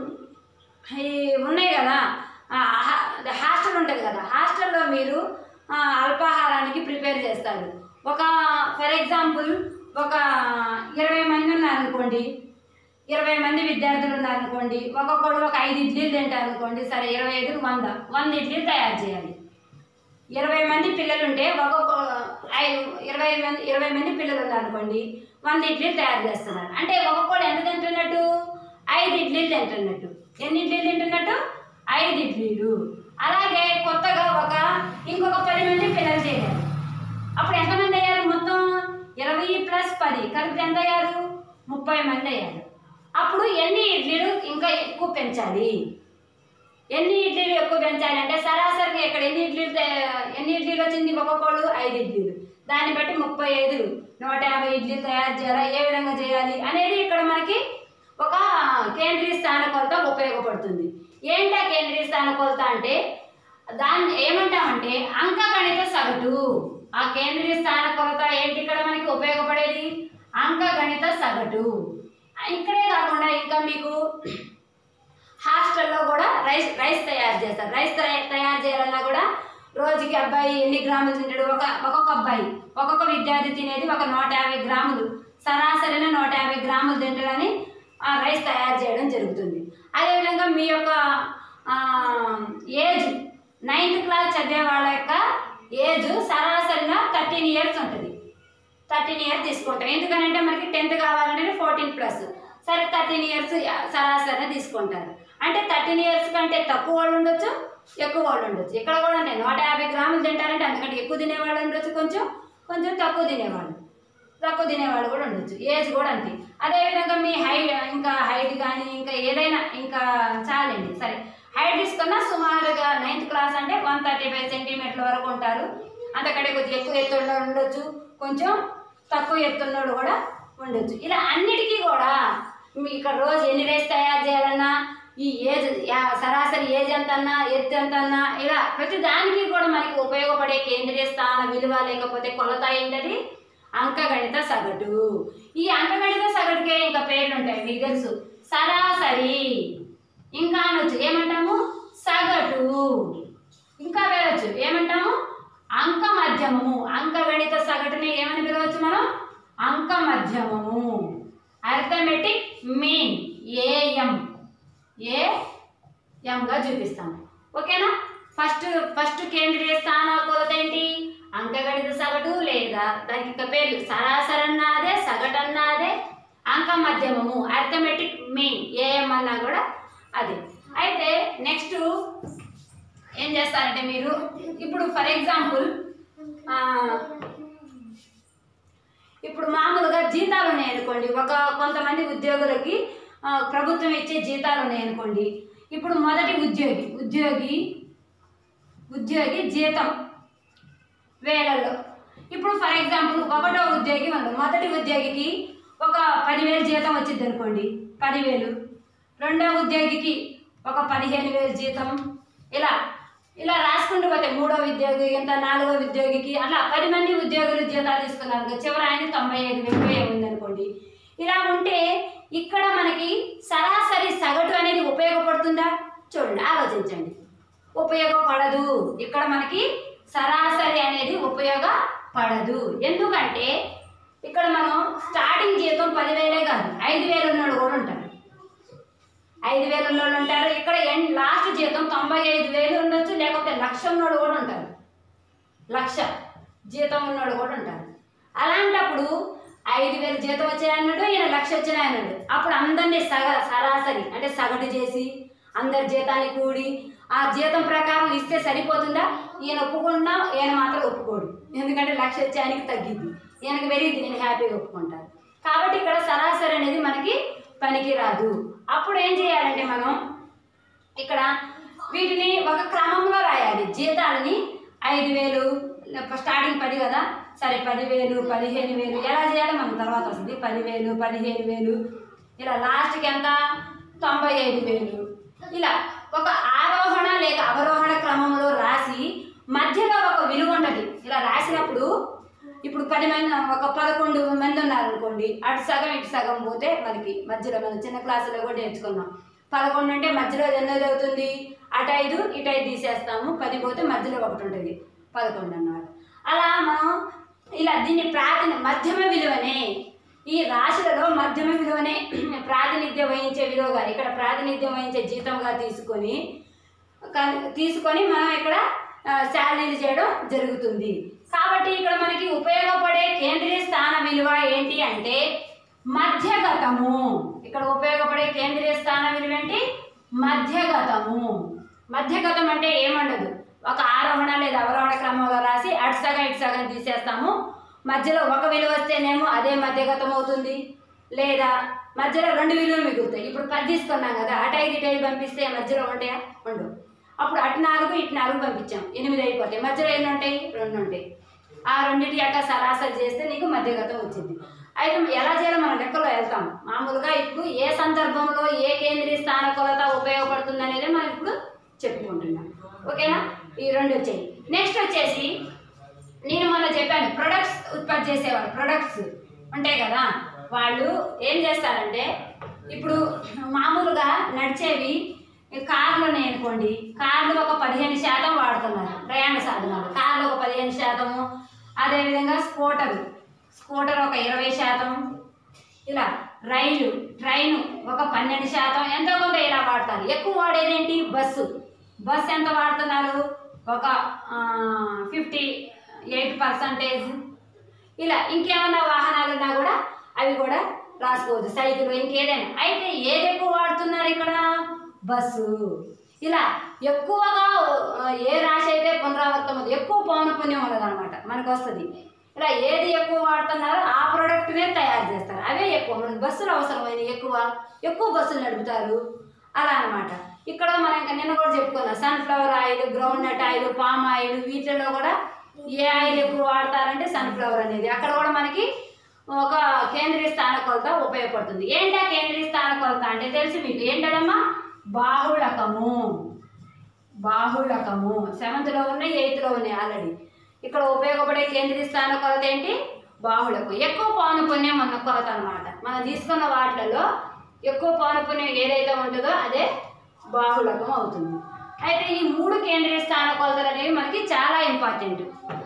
ఈ ఉన్నాయి కదా ఆ, హా- హాస్టల్ ఉంటుంది కదా హాస్టల్లో మీరు ఆ, అల్పాహారానికి ప్రిపేర్ చేస్తారు ఒక ఫర్ ఎగ్జాంపుల్ ఒక ఇరవై మంది ఉన్నారనుకోండి ఇరవై మంది విద్యార్థులు ఉన్నారనుకోండి ఒక్కొక్కడు ఒక ఐదు ఇడ్లీలు తింటారు అనుకోండి సరే ఇరవై ఐదు వంద వంద ఇడ్లీలు తయారు చేయాలి ఇరవై మంది పిల్లలు ఉంటే ఒక్కొక్క ఐదు ఇరవై మంది ఇరవై మంది పిల్లలు ఉన్నారనుకోండి వంద ఇడ్లీలు తయారు చేస్తున్నారు అంటే ఒక్కొక్కడు ఎంత తింటున్నట్టు ఐదు ఇడ్లీలు తింటున్నట్టు ఎన్ని ఇడ్లీలు తింటున్నట్టు ఐదు ఇడ్లీలు అలాగే కొత్తగా ఒక ఇంకొక పది మంది పిల్లలు చేయాలి అప్పుడు ఎంతమంది అయ్యారు మొత్తం ఇరవై ప్లస్ పది కలిపి ఎంత అయ్యారు ముప్పై మంది అయ్యారు అప్పుడు ఎన్ని ఇడ్లీలు ఇంకా ఎక్కువ పెంచాలి ఎన్ని ఇడ్లీలు ఎక్కువ పెంచాలి అంటే సరాసరిగా ఇక్కడ ఎన్ని ఇడ్లీలు తే- ఎన్ని ఇడ్లీలు వచ్చింది ఒక్కొక్కడు ఐదు ఇడ్లీలు దాన్ని బట్టి ముప్పై ఐదు నూట యాభై ఇడ్లీలు తయారు చేయాలా ఏ విధంగా చేయాలి అనేది ఇక్కడ మనకి ఒక కేంద్రీయ స్థాన కొలత ఉపయోగపడుతుంది ఏంటా కేంద్రీయ స్థాన కొలత అంటే దాన్ని ఏమంటామంటే అంకగణిత సగటు ఆ కేంద్రీయ స్థాన కొలత ఏంటి ఇక్కడ మనకి ఉపయోగపడేది అంకగణిత సగటు ఇక్కడే కాకుండా ఇంకా మీకు హాస్టల్లో కూడా రైస్ రైస్ తయారు చేస్తారు రైస్ తయా- తయారు చేయాలన్నా కూడా రోజుకి అబ్బాయి ఎన్ని గ్రాములు తింటాడు ఒక ఒక్కొక్క అబ్బాయి ఒక్కొక్క విద్యార్థి తినేది ఒక నూట యాభై గ్రాములు సరాసరిన నూట యాభై గ్రాములు తింటాడని ఆ రైస్ తయారు చేయడం జరుగుతుంది అదేవిధంగా మీ యొక్క ఆ, ఏజ్ నైన్త్ క్లాస్ చదివే వాళ్ళ యొక్క ఏజ్ సరాసరిన థర్టీన్ ఇయర్స్ ఉంటుంది థర్టీన్ ఇయర్స్ తీసుకుంటాం ఎందుకనంటే మనకి టెన్త్ కావాలంటే ఫోర్టీన్ ప్లస్ సరే థర్టీన్ ఇయర్స్ సరాసరి తీసుకుంటారు అంటే థర్టీన్ ఇయర్స్ కంటే తక్కువ వాళ్ళు ఉండొచ్చు ఎక్కువ వాళ్ళు ఉండొచ్చు ఇక్కడ కూడా అంటే నూట యాభై గ్రాములు తింటారంటే అంతకంటే ఎక్కువ తినేవాళ్ళు ఉండొచ్చు కొంచెం కొంచెం తక్కువ తినేవాళ్ళు తక్కువ తినేవాళ్ళు కూడా ఉండొచ్చు ఏజ్ కూడా అంతే అదేవిధంగా మీ హైట్ ఇంకా హైట్ కానీ ఇంకా ఏదైనా ఇంకా చాలండి సరే హైట్ తీసుకున్నా సుమారుగా నైన్త్ క్లాస్ అంటే వన్ థర్టీ ఫైవ్ సెంటీమీటర్ల వరకు ఉంటారు అంతకంటే కొంచెం ఎక్కువ ఎత్తున్న ఉండొచ్చు కొంచెం తక్కువ ఎత్తున్నోడు కూడా ఉండొచ్చు ఇలా అన్నిటికీ కూడా మీ ఇక్కడ రోజు ఎన్ని రేస్ తయారు చేయాలన్నా ఈ ఏజ్ యా- సరాసరి ఏజ్ ఎంత అన్నా ఎత్తు ఎంత అన్నా ఇలా ప్రతి దానికి కూడా మనకి ఉపయోగపడే కేంద్రీయ స్థాన విలువ లేకపోతే కొలత ఏంటది అంకగణిత సగటు ఈ అంకగణిత సగటుకే ఇంకా పేర్లు ఉంటాయి మీకు తెలుసు సరాసరి ఇంకా అనొచ్చు ఏమంటాము సగటు ఇంకా వెళ్ళొచ్చు ఏమంటాము అంక మధ్యమము అంకగణిత సగటుని ఏమని పిలవచ్చు మనం అంక మధ్యమము అర్థమెటిక్ మీన్ ఏఎం ఏ ఎంగా చూపిస్తాము ఓకేనా ఫస్ట్ ఫస్ట్ కేంద్రీయ స్థాన కొలత ఏంటి అంకగణిత సగటు లేదా దానికి ఇంకా పేర్లు సరాసరి అన్నాదే సగటు అన్నాదే అంక మధ్యమము అర్థమెటిక్ మీన్ ఏఎం అన్నా కూడా అదే అయితే నెక్స్ట్ ఏం చేస్తారంటే మీరు ఇప్పుడు ఫర్ ఎగ్జాంపుల్ ఇప్పుడు మామూలుగా జీతాలు ఉన్నాయి అనుకోండి ఒక కొంతమంది ఉద్యోగులకి ఆ, ప్రభుత్వం ఇచ్చే జీతాలు ఉన్నాయి అనుకోండి ఇప్పుడు మొదటి ఉద్యోగి ఉద్యోగి ఉద్యోగి జీతం వేలల్లో ఇప్పుడు ఫర్ ఎగ్జాంపుల్ ఒకటో ఉద్యోగి ఉంది మొదటి ఉద్యోగికి ఒక పదివేలు జీతం వచ్చింది అనుకోండి పదివేలు రెండో ఉద్యోగికి ఒక పదిహేను వేలు జీతం ఇలా ఇలా రాసుకుంటూ పోతే మూడో ఉద్యోగి ఇంత నాలుగో ఉద్యోగికి అలా పది మంది ఉద్యోగులు జీతాలు తీసుకున్నారు కదా. చివరి ఆయన తొంభై ఐదు వేలు ఉంది అనుకోండి ఇలా ఉంటే ఇక్కడ మనకి సరాసరి సగటు అనేది ఉపయోగపడుతుందా చూడండి ఆలోచించండి ఉపయోగపడదు ఇక్కడ మనకి పడదు ఎందుకంటే ఇక్కడ మనం స్టార్టింగ్ జీతం పదివేలే కాదు ఐదు వేలు ఉన్నోళ్ళు కూడా ఉంటారు ఐదు వేలు ఉన్నోళ్ళు ఉంటారు ఇక్కడ ఎండ్ లాస్ట్ జీతం తొంభై ఐదు వేలు ఉండొచ్చు లేకపోతే లక్ష ఉన్నోళ్ళు కూడా ఉంటారు లక్ష జీతం ఉన్నోళ్ళు కూడా ఉంటారు అలాంటప్పుడు ఐదు వేలు జీతం వచ్చాయన్నాడు ఈయన లక్ష వచ్చినాయన్నాడు అప్పుడు అందరినీ సగ సరాసరి అంటే సగటు చేసి అందరి జీతాన్ని కూడి ఆ జీతం ప్రకారం ఇస్తే సరిపోతుందా ఈయన ఒప్పుకున్నా ఈయన మాత్రం ఒప్పుకోడు ఎందుకంటే లక్ష వచ్చి ఆయనకి తగ్గిద్ది ఈయనకి పెరిగింది ఈయన హ్యాపీగా ఒప్పుకుంటారు కాబట్టి ఇక్కడ సరాసరి అనేది మనకి పనికి రాదు అప్పుడు ఏం చేయాలంటే మనం ఇక్కడ వీటిని ఒక క్రమంలో రాయాలి జీతాలని ఐదు వేలు స్టార్టింగ్ పది కదా సరే పదివేలు పదిహేను వేలు ఎలా చేయాలో మనం తర్వాత వస్తుంది పదివేలు పదిహేను వేలు ఇలా లాస్ట్కి ఎంత తొంభై ఐదు వేలు ఇలా ఒక ఆరోహణ లేక అవరోహణ క్రమంలో రాసి మధ్యలో ఒక విలువ ఉంటుంది ఇలా రాసినప్పుడు ఇప్పుడు పది మంది ఒక పదకొండు మంది ఉన్నారనుకోండి అటు సగం ఇటు సగం పోతే మనకి మధ్యలో మనం చిన్న క్లాసులో కూడా నేర్చుకున్నాం పదకొండు అంటే మధ్యలో ఎన్నోది అవుతుంది అటు ఐదు ఇటు ఐదు తీసేస్తాము పది పోతే మధ్యలో ఒకటి ఉంటుంది పదకొండు అన్నమాట అలా మనం ఇలా దీన్ని ప్రాతిని మధ్యమ విలువనే ఈ రాశులలో మధ్యమ విలువనే ప్రాతినిధ్యం వహించే విలువగా ఇక్కడ ప్రాతినిధ్యం వహించే జీతంగా తీసుకొని క- తీసుకొని మనం ఇక్కడ ఆ, శాలరీలు చేయడం జరుగుతుంది కాబట్టి ఇక్కడ మనకి ఉపయోగపడే కేంద్రీయ స్థాన విలువ ఏంటి అంటే మధ్యగతము ఇక్కడ ఉపయోగపడే కేంద్రీయ స్థాన విలువ ఏంటి మధ్యగతము మధ్యగతం అంటే ఏమండదు ఒక ఆరోహణ లేదా అవరోహణ క్రమంలో రాసి అటు సగం ఇటు సగం తీసేస్తాము మధ్యలో ఒక విలువ వస్తేనేమో అదే మధ్యగతం అవుతుంది లేదా మధ్యలో రెండు విలువలు మిగులుతాయి ఇప్పుడు పది తీసుకున్నాం కదా అటు ఐదు ఇటు ఐదు పంపిస్తే మధ్యలో ఉంటాయా ఉండవు అప్పుడు అటు నాలుగు ఇటు నాలుగు పంపించాం ఎనిమిది అయిపోతాయి మధ్యలో ఎన్ని ఉంటాయి రెండు ఉంటాయి ఆ రెండింటి యొక్క సరాసరి చేస్తే నీకు మధ్యగతం వచ్చింది అయితే ఎలా చేయాలో మనం లెక్కలో వెళ్తాం మామూలుగా ఇప్పుడు ఏ సందర్భంలో ఏ కేంద్రీయ స్థాన కొలత ఉపయోగపడుతుంది అనేది మనం ఇప్పుడు చెప్పుకుంటున్నాం ఓకేనా ఈ రెండు వచ్చాయి నెక్స్ట్ వచ్చేసి నేను మొన్న చెప్పాను ప్రొడక్ట్స్ ఉత్పత్తి చేసేవాళ్ళు ప్రొడక్ట్స్ ఉంటాయి కదా వాళ్ళు ఏం చేస్తారంటే ఇప్పుడు మామూలుగా నడిచేవి కార్లు ఉన్నాయి అనుకోండి కార్లు ఒక పదిహేను శాతం వాడుతున్నారు ప్రయాణ సాధనాలు కార్లు ఒక పదిహేను శాతము అదేవిధంగా స్కూటర్ స్కూటర్ ఒక ఇరవై శాతం ఇలా రైలు ట్రైను ఒక పన్నెండు శాతం ఎంతో కొంత ఇలా వాడతారు ఎక్కువ వాడేది ఏంటి బస్సు బస్సు ఎంత వాడుతున్నారు ఒక ఫిఫ్టీ ఎయిట్ పర్సంటేజ్ ఇలా ఇంకేమన్నా వాహనాలు ఉన్నా కూడా అవి కూడా రాసుకోవచ్చు సైకిల్ ఇంకేదైనా అయితే ఏది ఎక్కువ వాడుతున్నారు ఇక్కడ బస్సు ఇలా ఎక్కువగా ఆ, ఏ రాశి అయితే పునరావృతం అవుతుంది ఎక్కువ పౌనపుణ్యం ఉన్నది అనమాట మనకు వస్తుంది ఇలా ఏది ఎక్కువ వాడుతున్నారో ఆ ప్రోడక్ట్నే తయారు చేస్తారు అవే ఎక్కువ మనకి బస్సులు అవసరమైన ఎక్కువ ఎక్కువ బస్సులు నడుపుతారు అలా అన్నమాట ఇక్కడ మనం ఇంకా నిన్న కూడా చెప్పుకున్నాం sunflower oil groundnut oil palm oil వీటిలో కూడా ఏ ఆయిల్ ఎక్కువ వాడతారంటే సన్ఫ్లవర్ అనేది అక్కడ కూడా మనకి ఒక కేంద్రీయ స్థాన కొలత ఉపయోగపడుతుంది ఏంటా కేంద్రీయ స్థాన కొలత అంటే తెలిసి మీకు ఏంటమ్మా బాహుళకము బాహుళకము సెవెంత్లో ఉన్నాయి ఎయిత్లో ఉన్నాయి ఆల్రెడీ ఇక్కడ ఉపయోగపడే కేంద్రీయ స్థాన కొలత ఏంటి బాహుళకం ఎక్కువ పౌనపుణ్యం ఉన్న కొలత అన్నమాట మనం తీసుకున్న వాటిలలో ఎక్కువ పౌనపుణ్యం ఏదైతే ఉంటుందో అదే బాహుళకం అవుతుంది అయితే ఈ మూడు కేంద్రీయ స్థాన కొలతలు అనేవి మనకి చాలా ఇంపార్టెంట్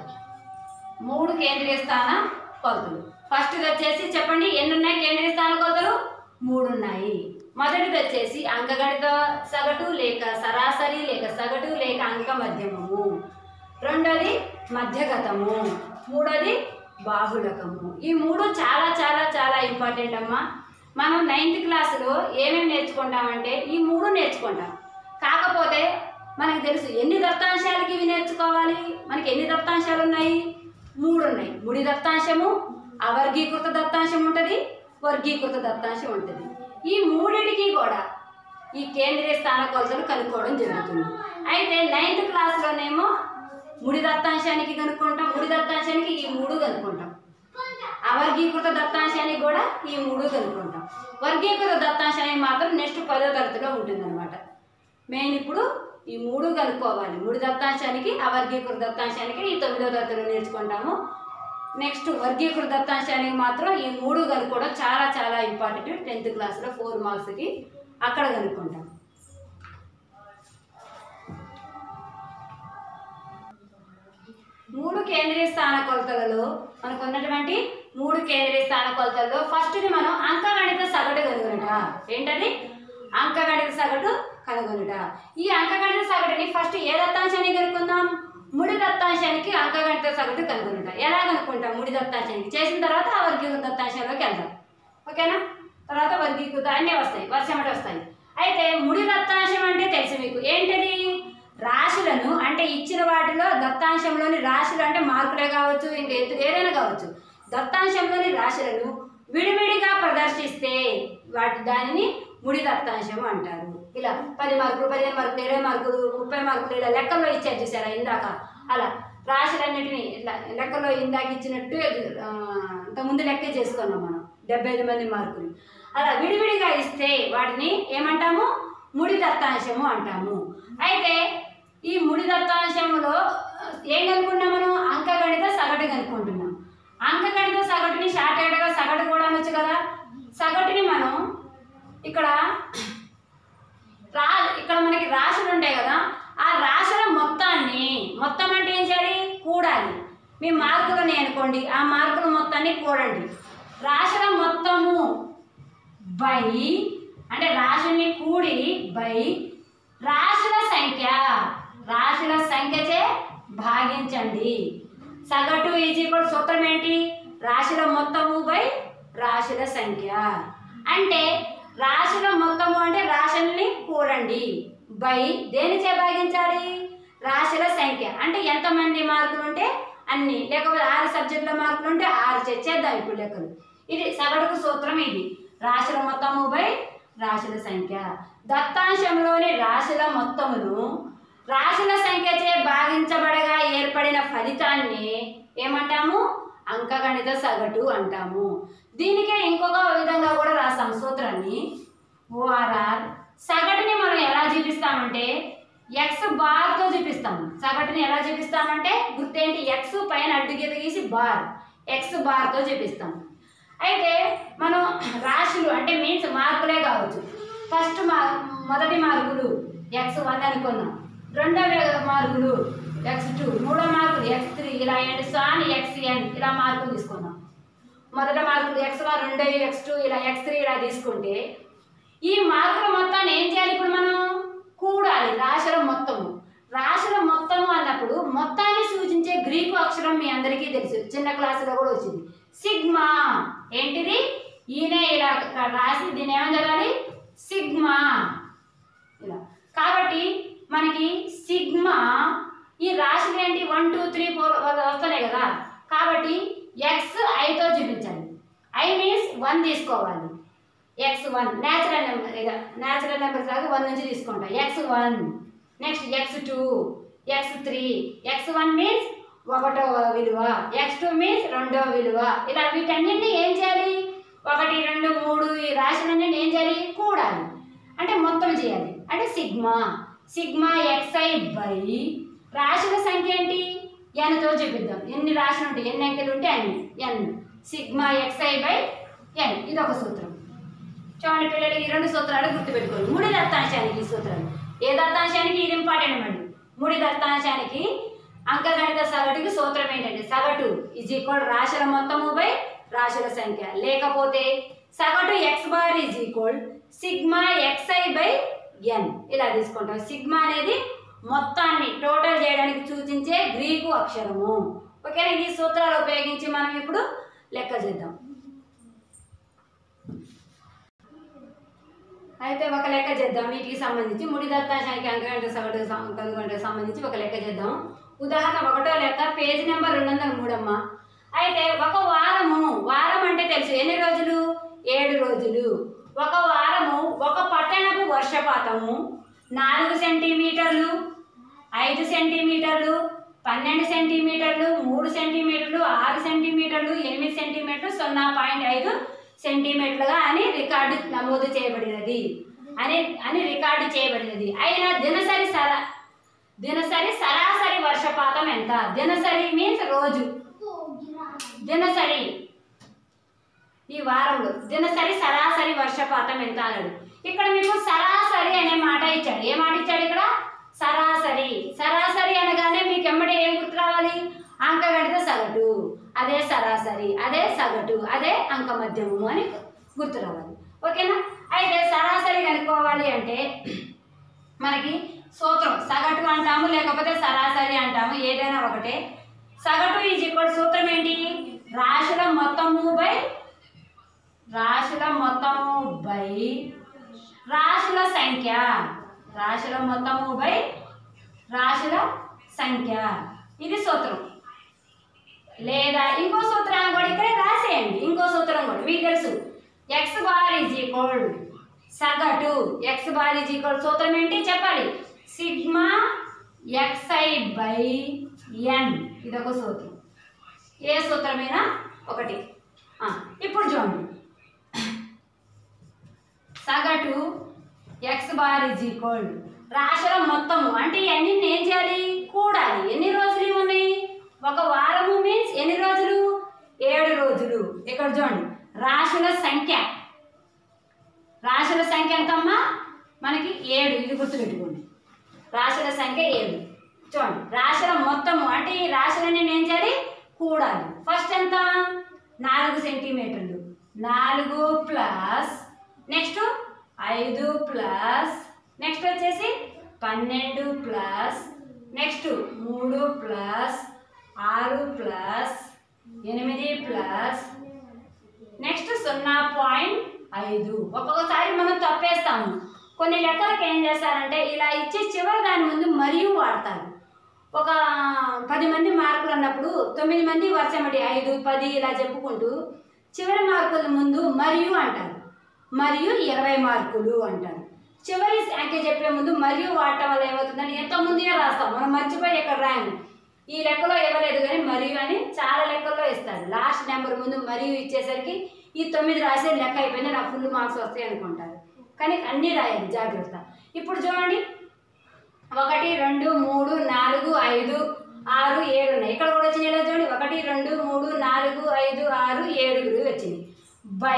మూడు కేంద్రీయ స్థాన కొలతలు ఫస్ట్ వచ్చేసి చెప్పండి ఎన్ని ఉన్నాయి కేంద్రీయ స్థాన కొలతలు మూడు ఉన్నాయి మొదటిది వచ్చేసి అంకగణిత సగటు లేక సరాసరి లేక సగటు లేక అంక మధ్యమము రెండోది మధ్యగతము మూడోది బాహుళకము ఈ మూడు చాలా చాలా చాలా ఇంపార్టెంట్ అమ్మా మనం నైన్త్ క్లాసులో ఏమేమి నేర్చుకుంటామంటే ఈ మూడు నేర్చుకుంటాం కాకపోతే మనకి తెలుసు ఎన్ని దత్తాంశాలకి ఇవి నేర్చుకోవాలి మనకి ఎన్ని దత్తాంశాలు ఉన్నాయి మూడు ఉన్నాయి ముడి దత్తాంశము అవర్గీకృత దత్తాంశం ఉంటుంది వర్గీకృత దత్తాంశం ఉంటుంది ఈ మూడిటికి కూడా ఈ కేంద్రీయ స్థాన కొలతలు కనుక్కోవడం జరుగుతుంది అయితే నైన్త్ క్లాస్లోనేమో ముడి దత్తాంశానికి కనుక్కుంటాం ముడి దత్తాంశానికి ఈ మూడు కనుక్కుంటాం అవర్గీకృత దత్తాంశానికి కూడా ఈ మూడు కనుక్కుంటాం వర్గీకృత దత్తాంశానికి మాత్రం నెక్స్ట్ పదో తరగతిలో ఉంటుందన్నమాట మెయిన్ ఇప్పుడు ఈ మూడు కనుక్కోవాలి మూడు దత్తాంశానికి అవర్గీకృత దత్తాంశానికి ఈ తొమ్మిదో తరగతిలో నేర్చుకుంటాము నెక్స్ట్ వర్గీకృత దత్తాంశానికి మాత్రం ఈ మూడు కనుక్కోవడం చాలా చాలా ఇంపార్టెంట్ టెన్త్ క్లాస్లో ఫోర్ మార్క్స్కి అక్కడ కనుక్కుంటాం మూడు కేంద్రీయ స్థాన కొలతలలో మనకు ఉన్నటువంటి మూడు కేంద్రీయ స్థాన కొలతల్లో ఫస్ట్ది మనం అంకగణిత సగటు కనుగొనుట ఏంటది అంకగణిత సగటు కనుగొనుట ఈ అంకగణిత సగటుని ఫస్ట్ ఏ దత్తాంశాన్ని కనుక్కుందాం ముడి దత్తాంశానికి అంకగణిత సగటు కనుగొనుట ఎలా కనుక్కుంటాం ముడి దత్తాంశానికి చేసిన తర్వాత ఆ వర్గీకృత దత్తాంశాల్లోకి వెళ్దాం ఓకేనా తర్వాత వర్గీకృత అన్నీ వస్తాయి వర్షమటి వస్తాయి అయితే ముడి దత్తాంశం అంటే తెలుసు మీకు ఏంటది రాశులను అంటే ఇచ్చిన వాటిలో దత్తాంశంలోని రాశులు అంటే మార్కులే కావచ్చు ఇంకా ఎత్తు ఏదైనా కావచ్చు దత్తాంశంలోని రాశులను విడివిడిగా ప్రదర్శిస్తే వాటి దానిని ముడి దత్తాంశం అంటారు ఇలా పది మార్కులు పదిహేను మార్కులు ఇరవై మార్కులు ముప్పై మార్కులు ఇలా లెక్కల్లో ఇచ్చారు చూసారా ఇందాక అలా రాశులన్నిటిని ఇట్లా లెక్కల్లో ఇందాక ఇచ్చినట్టు ఆ, ఇంతకుముందు లెక్కే చేసుకున్నాం మనం డెబ్బై ఐదు మంది మార్కులు అలా విడివిడిగా ఇస్తే వాటిని ఏమంటాము ముడి దత్తాంశము అంటాము అయితే ఈ ముడి దత్తాంశములో ఆ, ఏం కనుక్కున్నాం మనం అంకగణిత సగటు కనుక్కుంటున్నాం అంకగణిత సగటుని షార్టెడ్గా సగటు కూడా అనొచ్చు కదా సగటుని మనం ఇక్కడ రా ఇక్కడ మనకి రాశులు ఉంటాయి కదా ఆ రాశుల మొత్తాన్ని మొత్తం అంటే ఏం చేయాలి కూడాలి మీ మార్కులని అనుకోండి ఆ మార్కుల మొత్తాన్ని కూడండి రాశుల మొత్తము బై అంటే రాశుల్ని కూడి బై రాశుల సంఖ్య రాశుల సంఖ్యచే భాగించండి సగటు ఈజ్ ఈక్వల్ సూత్రం ఏంటి రాశుల మొత్తము బై రాశుల సంఖ్య అంటే రాశుల మొత్తము అంటే రాశుల్ని కూడండి బై దేనిచే భాగించాలి రాశుల సంఖ్య అంటే ఎంతమంది మార్కులు ఉంటే అన్ని లేకపోతే ఆరు సబ్జెక్టుల మార్కులు ఉంటే ఆరు చే- చేద్దాం ఇప్పుడు లెక్కలు ఇది సగటుకు సూత్రం ఇది రాశుల మొత్తము బై రాశుల సంఖ్య దత్తాంశంలోని రాశుల మొత్తమును రాశుల సంఖ్యచే భాగించబడగా ఏర్పడిన ఫలితాన్ని ఏమంటాము అంకగణిత సగటు అంటాము దీనికే ఇంకొక విధంగా కూడా రాస్తాం సూత్రాన్ని ఓఆర్ఆర్ సగటుని మనం ఎలా చూపిస్తామంటే ఎక్స్ బార్తో చూపిస్తాం సగటుని ఎలా చూపిస్తామంటే గుర్తేంటి ఎక్స్ పైన అడ్డు గీత గీసి బార్ ఎక్స్ బార్తో చూపిస్తాం అయితే మనం రాశులు అంటే మీన్స్ మార్కులే కావచ్చు ఫస్ట్ మార్ మొదటి మార్కులు ఎక్స్ వన్ అనుకున్నాం రెండవ మార్కులు ఎక్స్ టూ మూడో మార్కులు ఎక్స్ త్రీ ఇలా ఏంటి సాన్ ఎక్స్ ఎన్ ఇలా మార్కులు తీసుకుందాం మొదట మార్కులు ఎక్స్ వన్ రెండో ఎక్స్ టూ ఇలా ఎక్స్ త్రీ ఇలా తీసుకుంటే ఈ మార్కుల మొత్తాన్ని ఏం చేయాలి ఇప్పుడు మనం కూడాలి రాశుల మొత్తము రాశుల మొత్తము అన్నప్పుడు మొత్తాన్ని సూచించే గ్రీకు అక్షరం మీ అందరికీ తెలుసు చిన్న క్లాసులో కూడా వచ్చింది సిగ్మా ఏంటిది ఈయనే ఇలా ఇక్కడ రాసి దీన్ని ఏమని చదవాలి సిగ్మా ఇలా కాబట్టి మనకి సిగ్మా ఈ రాశులు ఏంటి వన్ టూ త్రీ ఫోర్ వస్తున్నాయి కదా కాబట్టి ఎక్స్ ఐతో చూపించాలి ఐ మీన్స్ వన్ తీసుకోవాలి ఎక్స్ వన్ న్యాచురల్ నెంబర్ ఇక న్యాచురల్ నెంబర్స్ లాగా వన్ నుంచి తీసుకుంటా X one next X two X three X one means ఒకటో విలువ ఎక్స్ టూ మీన్స్ రెండో విలువ ఇలా వీటన్నింటినీ ఏం చేయాలి ఒకటి రెండు మూడు ఈ రాశులన్నింటినీ ఏం చేయాలి కూడాలి అంటే మొత్తం చేయాలి అంటే సిగ్మా సిగ్మా ఎక్స్ఐ బై రాశుల సంఖ్య ఏంటి ఎన్తో చూపిద్దాం ఎన్ని రాశులు ఉంటాయి ఎన్ని అంకెలు ఉంటే అన్ని N sigma X I by N ఇది ఒక సూత్రం చూడండి పిల్లలు ఈ రెండు సూత్రాలు గుర్తుపెట్టుకోండి ముడి దత్తాంశానికి ఈ సూత్రాలు ఏ దత్తాంశానికి ఇది ఇంపార్టెంట్ అండి ముడి దత్తాంశానికి అంకగణిత సగటుకి సూత్రం ఏంటంటే సగటు ఈజ్ ఈక్వల్ రాశుల మొత్తము బై రాశుల సంఖ్య లేకపోతే సగటు X bar is equal sigma X I by N ఇలా తీసుకుంటాం సిగ్మా అనేది మొత్తాన్ని టోటల్ చేయడానికి సూచించే గ్రీకు అక్షరము ఓకేనా ఈ సూత్రాలు ఉపయోగించి మనం ఇప్పుడు లెక్క చేద్దాం అయితే ఒక లెక్క చేద్దాం వీటికి సంబంధించి ముడి దత్తాంశానికి అంకగంట సగటు కనుగంటకు సంబంధించి ఒక లెక్క చేద్దాం ఉదాహరణ ఒకటో లెక్క పేజీ నెంబర్ రెండు వందల మూడమ్మ అయితే ఒక వారము వారం అంటే తెలుసు ఎన్ని రోజులు ఏడు రోజులు ఒక వారము ఒక పట్టణపు వర్షపాతము నాలుగు సెంటీమీటర్లు ఐదు సెంటీమీటర్లు పన్నెండు సెంటీమీటర్లు మూడు సెంటీమీటర్లు ఆరు సెంటీమీటర్లు ఎనిమిది సెంటీమీటర్లు సున్నా పాయింట్ ఐదు సెంటీమీటర్లుగా అని రికార్డు నమోదు చేయబడినది అని అని రికార్డు చేయబడినది అయినా దినసరి సర దినసరి సరాసరి వర్షపాతం ఎంత దినసరి మీన్స్ రోజు దినసరి ఈ వారంలో దినసరి సరాసరి వర్షపాతం ఎంత అన్నాడు ఇక్కడ మీకు సరాసరి అనే మాట ఇచ్చాడు ఏ మాట ఇచ్చాడు ఇక్కడ సరాసరి సరాసరి అనగానే మీకు ఎమ్మడే ఏం గుర్తు రావాలి అంకగణిత సగటు అదే సరాసరి అదే సగటు అదే అంక మధ్యమము అని గుర్తు రావాలి ఓకేనా అయితే సరాసరి కనుక్కోవాలి అంటే మనకి సూత్రం సగటు అంటాము లేకపోతే సరాసరి అంటాము ఏదైనా ఒకటే సగటు ఈజ్ ఈక్వల్ సూత్రం ఏంటి రాశుల మొత్తము బై రాశుల మొత్తము బై రాశుల సంఖ్య రాశుల మొత్తము బై రాశుల సంఖ్య ఇది సూత్రం లేదా ఇంకో సూత్రాన్ని కూడా ఇక్కడే రాసేయండి ఇంకో సూత్రం కూడా మీకు తెలుసు ఎక్స్ బార్ ఈజ్ ఈక్వల్ సగటు ఎక్స్ బార్ ఈజ్ ఈక్వల్ సూత్రం ఏంటి చెప్పాలి సిగ్మా ఎక్స్ఐ బై ఎన్ ఇది ఒక సూత్రం ఏ సూత్రమైనా ఒకటి ఆ, ఇప్పుడు చూడండి సగటు ఎక్స్ బార్ ఇజ్ ఈక్వల్ రాశుల మొత్తము అంటే ఇవన్నీ ఏం చేయాలి కూడాలి ఎన్ని రోజులు ఇవి ఉన్నాయి ఒక వారము మీన్స్ ఎన్ని రోజులు ఏడు రోజులు ఇక్కడ చూడండి రాశుల సంఖ్య రాశుల సంఖ్య ఎంతమ్మా మనకి ఏడు ఇది గుర్తుపెట్టుకోండి రాశుల సంఖ్య ఏడు చూడండి రాశుల మొత్తము అంటే ఈ రాశులని నేను ఏం చేయాలి కూడాలి ఫస్ట్ ఎంత నాలుగు సెంటీమీటర్లు నాలుగు ప్లస్ నెక్స్ట్ ఐదు ప్లస్ నెక్స్ట్ వచ్చేసి పన్నెండు ప్లస్ నెక్స్ట్ మూడు ప్లస్ ఆరు ప్లస్ ఎనిమిది ప్లస్ నెక్స్ట్ సున్నా పాయింట్ ఐదు ఒక్కొక్కసారి మనం తప్పేస్తాము కొన్ని లెక్కలకు ఏం చేస్తారంటే ఇలా ఇచ్చి చివరి దాని ముందు మరియు వాడతారు ఒక పది మంది మార్కులు అన్నప్పుడు తొమ్మిది మంది వర్షమటి ఐదు పది ఇలా చెప్పుకుంటూ చివరి మార్కుల ముందు మరియు అంటారు మరియు ఇరవై మార్కులు అంటారు చివరి సంఖ్య చెప్పే ముందు మరియు వాడటం వల్ల ఏమవుతుందని ఎంతో ముందుగా రాస్తాం మనం మర్చిపోయి ఇక్కడ రాయము ఈ లెక్కలో ఇవ్వలేదు కానీ మరియు అని చాలా లెక్కల్లో ఇస్తారు లాస్ట్ నెంబర్ ముందు మరియు ఇచ్చేసరికి ఈ తొమ్మిది రాసే లెక్క అయిపోయింది నాకు ఫుల్ మార్క్స్ వస్తాయి అనుకుంటారు కానీ అన్నీ రాయాలి జాగ్రత్త ఇప్పుడు చూడండి ఒకటి రెండు మూడు నాలుగు ఐదు ఆరు ఏడు ఉన్నాయి ఇక్కడ కూడా వచ్చినాయి ఇలా చూడండి ఒకటి రెండు మూడు నాలుగు ఐదు ఆరు ఏడుగురు వచ్చింది బై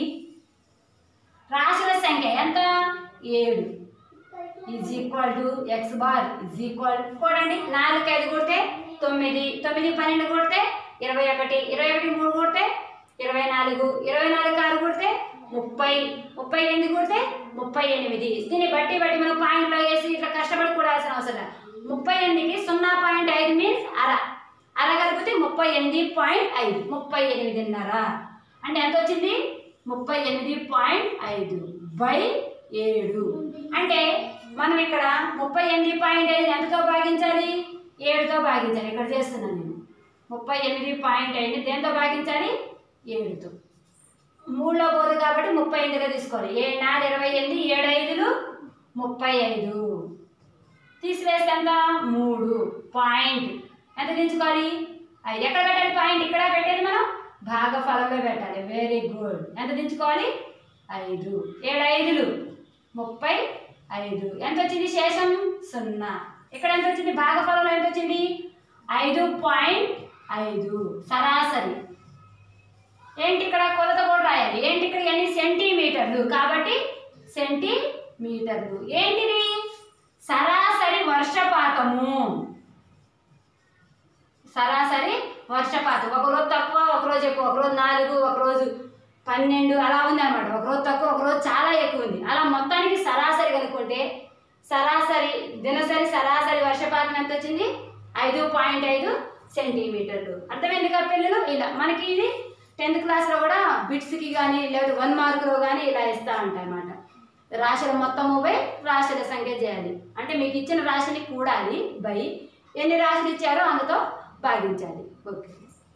రాశుల సంఖ్య ఎంత ఏడు is equal to X bar is equal కూడండి నాలుగు ఐదు కొడితే తొమ్మిది తొమ్మిది పన్నెండు కొడితే ఇరవై ఒకటి ఇరవై ఒకటి మూడు కొడితే ఇరవై నాలుగు ఇరవై నాలుగు ఆరు కొడితే ముప్పై ముప్పై ఎనిమిది కొడితే ముప్పై ఎనిమిది దీన్ని బట్టి బట్టి మనం పాయింట్లో వేసి ఇట్లా కష్టపడి కూడాల్సిన అవసరం లేదు. ముప్పై ఎనిమిదికి సున్నా పాయింట్ ఐదు మీన్స్ అర అర కలిపితే ముప్పై ఎనిమిది పాయింట్ ఐదు ముప్పై ఎనిమిదిన్నర అంటే ఎంత వచ్చింది ముప్పై ఎనిమిది పాయింట్ ఐదు బై ఏడు అంటే మనం ఇక్కడ ముప్పై ఎనిమిది పాయింట్ ఐదు ఎంతతో భాగించాలి ఏడుతో భాగించాలి ఇక్కడ చేస్తున్నాను నేను ముప్పై ఎనిమిది పాయింట్ ఐదు దేంతో భాగించాలి ఏడుతో మూడులో పోదు కాబట్టి ముప్పై ఎనిమిదిగా తీసుకోవాలి ఏడు నాలుగు ఇరవై ఎనిమిది ఏడు ఐదులు ముప్పై ఐదు తీసివేస్తే ఎంత మూడు పాయింట్ ఎంత దించుకోవాలి ఐదు ఎక్కడ పెట్టాలి పాయింట్ ఇక్కడ పెట్టేది మనం భాగఫలంలో పెట్టాలి వెరీ గుడ్ ఎంత దించుకోవాలి ఐదు ఏడు ఐదులు ముప్పై ఐదు ఎంత వచ్చింది శేషం సున్నా ఇక్కడ ఎంత వచ్చింది భాగఫలంలో ఎంత వచ్చింది ఐదు పాయింట్ ఐదు సరాసరి ఏంటి ఇక్కడ కొలత కూడా రాయాలి ఏంటి ఇక్కడ ఎన్ని సెంటీమీటర్లు కాబట్టి సెంటీమీటర్లు ఏంటిది సరాసరి వర్షపాతము సరాసరి వర్షపాతం ఒక రోజు తక్కువ ఒక రోజు ఎక్కువ ఒక రోజు నాలుగు ఒక రోజు పన్నెండు అలా ఉంది అనమాట ఒక రోజు తక్కువ ఒక రోజు చాలా ఎక్కువ ఉంది అలా మొత్తానికి సరాసరి కనుక్కుంటే సరాసరి దినసరి సరాసరి వర్షపాతం ఎంత వచ్చింది ఐదు పాయింట్ ఐదు సెంటీమీటర్లు అర్థమైంది కదా పిల్లలు ఇలా మనకి ఇది టెన్త్ క్లాస్లో కూడా బిట్స్కి కానీ లేదా వన్ మార్కులో కానీ ఇలా ఇస్తా ఉంటాయి అన్నమాట రాశుల మొత్తము బై రాశుల సంఖ్య చేయాలి అంటే మీకు ఇచ్చిన రాశిని కూడాలి బై ఎన్ని రాశులు ఇచ్చారో అందుతో భాగించాలి ఓకే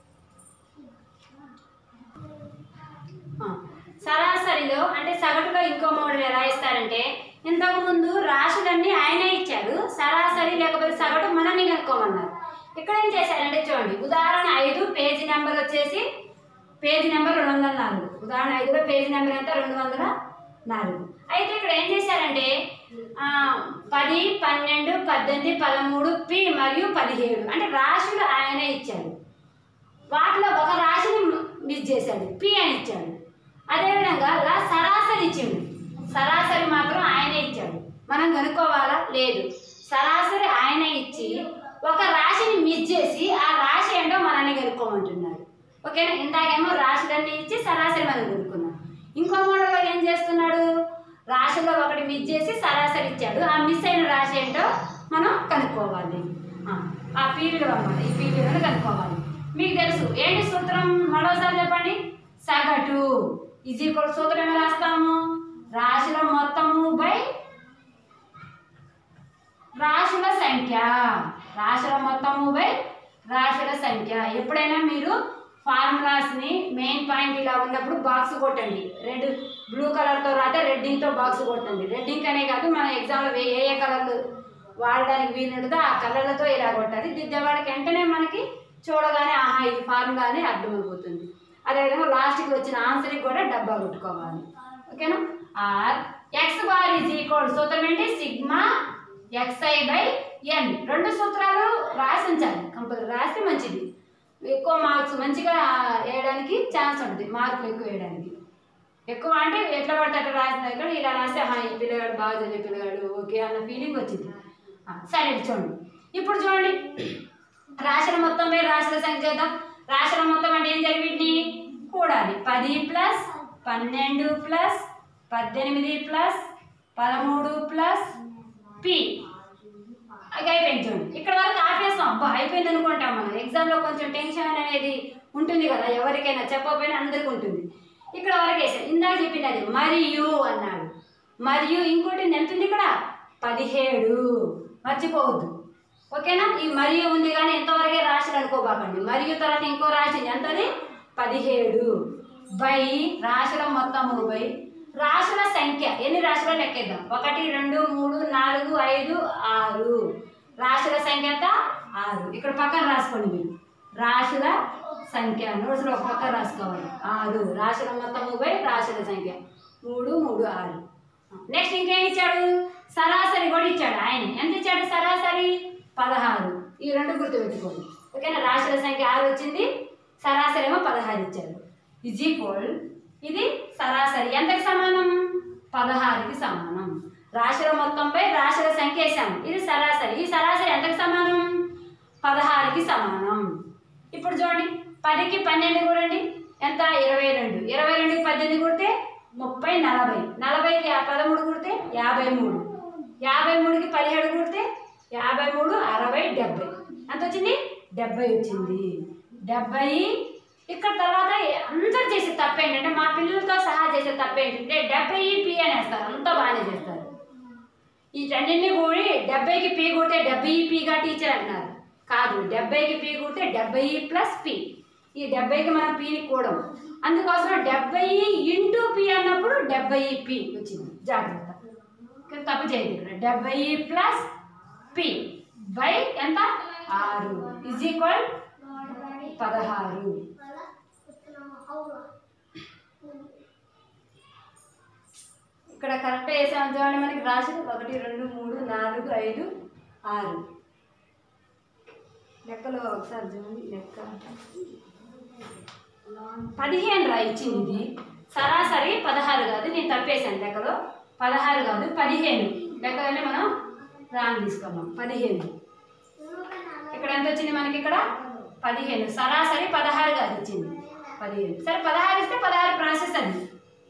ఆ, సరాసరిలో అంటే సగటులో ఇంకో మోడల్ ఎలా ఇస్తారంటే ఇంతకు ముందు రాశులన్నీ ఆయనే ఇచ్చారు సరాసరి లేకపోతే సగటు మనల్ని కనుక్కోమన్నారు ఇక్కడ ఏం చేశారంటే చూడండి ఉదాహరణ ఐదు పేజీ నెంబర్ వచ్చేసి పేజీ నెంబర్ రెండు వందల నాలుగు ఉదాహరణ ఐదులో పేజీ నెంబర్ ఎంత రెండు వందల నాలుగు అయితే ఇక్కడ ఏం చేశారంటే ఆ, పది పన్నెండు పద్దెనిమిది పదమూడు పి మరియు పదిహేడు అంటే రాశులు ఆయనే ఇచ్చారు వాటిలో ఒక రాశిని మిస్ చేశాడు పి అని ఇచ్చాడు అదేవిధంగా లా సరాసరి ఇచ్చిండు సరాసరి మాత్రం ఆయనే ఇచ్చాడు మనం కనుక్కోవాలా లేదు సరాసరి ఆయనే ఇచ్చి ఒక రాశిని మిస్ చేసి ఆ రాశి కనుక్కోమంటున్నాడు ఓకేనా ఇందాకేమో రాశులన్నీ ఇచ్చి సరాసరి మనం కనుక్కున్నాం ఇంకో మోడల్లో ఏం చేస్తున్నాడు రాశుల్లో ఒకటి మిస్ చేసి సరాసరి ఇచ్చాడు ఆ మిస్ అయిన రాశి ఏంటో మనం కనుక్కోవాలి ఆ, ఆ పీరియడ్ అన్నమాట ఈ పీరియడ్ కనుక్కోవాలి మీకు తెలుసు ఏంటి సూత్రం మరోసారి చెప్పండి సగటు ఇది ఈక్వల్ సూత్రం ఏమి రాస్తాము రాశుల మొత్తము బై రాశుల సంఖ్య రాశుల మొత్తము బై రాశుల సంఖ్య ఎప్పుడైనా మీరు ఫార్ములాస్ని మెయిన్ పాయింట్ ఇలా ఉన్నప్పుడు బాక్స్ కొట్టండి రెడ్ బ్లూ కలర్తో రాతే రెడ్డింగ్తో బాక్స్ కొట్టండి రెడ్డింగ్ అనే కాదు మన ఎగ్జామ్లో ఏ ఏ కలర్లు వాడడానికి వీలుంటుందో ఆ కలర్లతో ఇలా కొట్టాలి దిద్దేవాడికి వెంటనే మనకి చూడగానే ఆహా ఇది ఫార్ములా అని అర్థమైపోతుంది అదేవిధంగా లాస్ట్కి వచ్చిన ఆన్సర్కి కూడా డబ్బా కొట్టుకోవాలి ఓకేనా or X bar is equal సూత్రం ఏంటి సిగ్మా ఎక్స్ఐ బై ఎన్ రెండు సూత్రాలు రాసి ఉంచాలి కంపల్సరీ రాస్తే మంచిది ఎక్కువ మార్క్స్ మంచిగా వేయడానికి ఛాన్స్ ఉంటుంది మార్కులు ఎక్కువ వేయడానికి ఎక్కువ అంటే ఎట్లా పడితే అట్లా రాసిన దగ్గర ఇలా రాస్తే "ఆహా, ఈ పిల్లగాడు బాగా చదివే పిల్లగాడు ఓకే అన్న ఫీలింగ్ వచ్చింది ఆ, సరే ఇది చూడండి ఇప్పుడు చూడండి రాశుల మొత్తం మీద రాశుల సంఖ్య చేద్దాం రాశుల మొత్తం అంటే ఏం జరిగింది కూడాలి పది ప్లస్ పన్నెండు ప్లస్ పద్దెనిమిది ప్లస్ పదమూడు ప్లస్ పి అది అయిపోయింది చూడండి ఇక్కడ వరకు ఆపేస్తాం అబ్బా అయిపోయింది అనుకుంటాం మనం ఎగ్జామ్లో కొంచెం టెన్షన్ అనేది ఉంటుంది కదా ఎవరికైనా చెప్పకపోయినా అందరికీ ఉంటుంది ఇక్కడ వరకు వేసాం ఇందాక చెప్పింది అది మరియు అన్నాడు మరియు ఇంకోటి ఎంత ఉంది ఇక్కడ పదిహేడు మర్చిపోవద్దు ఓకేనా ఈ మరియు ఉంది కానీ ఎంతవరకే రాశులు అనుకోబాకండి మరియు తర్వాత ఇంకో రాశి ఉంది ఎంతది పదిహేడు బై రాశుల మొత్తము బై రాశుల సంఖ్య ఎన్ని రాశులు లెక్కేద్దాం ఒకటి రెండు మూడు నాలుగు ఐదు ఆరు రాశుల సంఖ్య ఎంత ఆరు ఇక్కడ పక్కన రాసుకోండి మీరు రాశుల సంఖ్య నోట్స్లో ఒక పక్కన రాసుకోవాలి ఆరు రాశుల మొత్తము బై రాశుల సంఖ్య మూడు మూడు ఆరు నెక్స్ట్ ఇంకేం ఇచ్చాడు సరాసరి కూడా ఇచ్చాడు ఆయన ఎంత ఇచ్చాడు సరాసరి పదహారు ఈ రెండు గుర్తుపెట్టుకోండి ఓకేనా రాశుల సంఖ్య ఆరు వచ్చింది సరాసరి ఏమో పదహారు ఇచ్చాడు ఇజ్ ఈక్వల్ ఇది సరాసరి ఎంతకి సమానం పదహారుకి సమానం రాశుల మొత్తంపై రాశుల సంఖ్య వేసాము ఇది సరాసరి ఈ సరాసరి ఎంతకి సమానం పదహారుకి సమానం ఇప్పుడు చూడండి పదికి పన్నెండు కూడండి ఎంత ఇరవై రెండు ఇరవై రెండుకి పద్దెనిమిది కొడితే ముప్పై నలభై నలభైకి ఆ పదమూడు కుడితే యాభై మూడు యాభై మూడుకి పదిహేడు కుడితే యాభై మూడు అరవై డెబ్బై ఎంత వచ్చింది డెబ్బై వచ్చింది డెబ్బై ఇక్కడ తర్వాత అందరు చేసే తప్పు ఏంటంటే మా పిల్లలతో సహా చేసే తప్పు ఏంటంటే డెబ్బై పి అని వేస్తారు అంతా బాగానే చేస్తారు ఈ రెండింటిని కూడి డెబ్బైకి పీ కొడితే డెబ్బై పీగా టీచర్ అంటున్నారు కాదు డెబ్బైకి పీ కొడితే డెబ్బై ప్లస్ పి ఈ డెబ్బైకి మనం పీని కూడం అందుకోసం డెబ్బై ఇంటూ పి అన్నప్పుడు డెబ్బై పి వచ్చింది జాగ్రత్త ఇక్కడ తప్పు చేయదు ఇక్కడ డెబ్బై ప్లస్ పి బై ఎంత ఆరు ఇజ్ ఈక్వల్ పదహారు ఇక్కడ కరెక్ట్ వేసాము చూడండి మనకి రాసి ఒకటి రెండు మూడు నాలుగు ఐదు ఆరు లెక్కలో ఒకసారి చూడండి లెక్క పదిహేను రా ఇచ్చింది ఇది సరాసరి పదహారు కాదు నేను తప్పేశాను లెక్కలో పదహారు కాదు పదిహేను లెక్క వెళ్ళి మనం రాంగ్ తీసుకున్నాం పదిహేను ఇక్కడ ఎంత వచ్చింది మనకి ఇక్కడ పదిహేను సరాసరి పదహారు కాదు ఇచ్చింది పదిహేను సరే పదహారు ఇస్తే పదహారు ప్రాసెస్ అది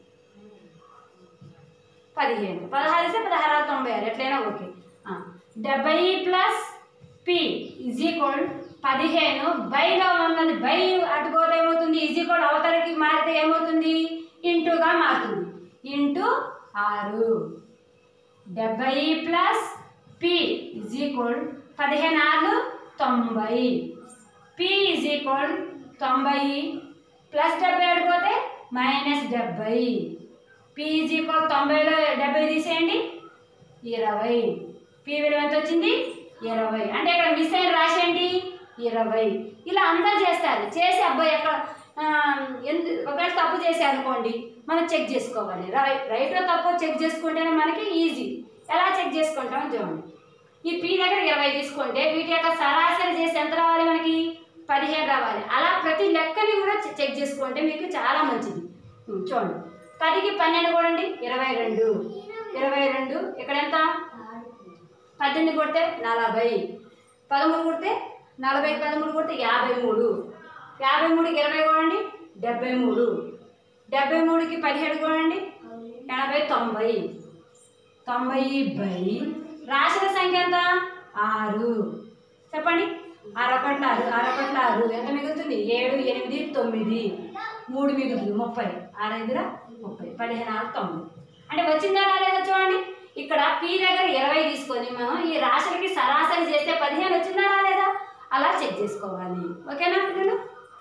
పదిహేను పదహారు ఇస్తే పదహారు ఆరు తొంభై ఆరు ఎట్లయినా ఓకే ఆ, డెబ్బై ప్లస్ పి ఇజ్ ఈక్వల్ పదిహేను బైలో ఉన్నది బై అటుపోతే ఏమవుతుంది ఇజ్ ఈక్వల్ అవతలకి మారితే ఏమవుతుంది ఇంటూగా మారుతుంది ఇంటూ ఆరు డెబ్బై ప్లస్ పి ఇజ్ ఈక్వల్ పదిహేను ఆరు తొంభై పి ఇజ్ ఈక్వల్ తొంభై ప్లస్ డెబ్బై ఆడిపోతే మైనస్ డెబ్బై పి ఈజ్ ఈక్వల్ తొంభైలో డెబ్బై తీసేయండి ఇరవై పి విలువ ఎంత వచ్చింది ఇరవై అంటే ఇక్కడ మిస్ అయిన రాసేయండి ఇరవై ఇలా అందరూ చేస్తారు చేసి అబ్బాయి ఎక్కడ ఆ, ఎందు ఒకవేళ తప్పు చేసి అనుకోండి మనం చెక్ చేసుకోవాలి రై- రైటో తప్పు చెక్ చేసుకుంటేనే మనకి ఈజీ ఎలా చెక్ చేసుకుంటామో చూడండి ఈ పి దగ్గర ఇరవై తీసుకుంటే వీటి యొక్క సరాసరి చేసి ఎంత రావాలి మనకి పదిహేను రావాలి అలా ప్రతి లెక్కని కూడా చె- చెక్ చేసుకుంటే మీకు చాలా మంచిది ఉం, చూడండి పదికి పన్నెండు కూడండి ఇరవై రెండు ఇరవై రెండు ఇక్కడ ఎంత పద్దెనిమిది కొడితే నలభై పదమూడు కొడితే నలభై పదమూడు కొడితే యాభై మూడు యాభై మూడుకి ఇరవై కూడండి డెబ్బై మూడు డెబ్బై మూడుకి పదిహేడు కూడండి ఎనభై తొంభై తొంభై బై రాసిన సంఖ్య ఎంత ఆరు చెప్పండి అరొకట్ల ఆరు అరొకట్ల ఆరు ఎంత మిగులుతుంది ఏడు ఎనిమిది తొమ్మిది మూడు మిగులుతుంది ముప్పై ఆరు ఐదురా ముప్పై పదిహేను ఆరు తొమ్మిది అంటే వచ్చిందా రాలేదా చూడండి ఇక్కడ పీ దగ్గర ఇరవై తీసుకొని మనం ఈ రాశులకి సరాసరి చేస్తే పదిహేను వచ్చిందా రాలేదా అలా చెక్ చేసుకోవాలి ఓకేనా పిల్లలు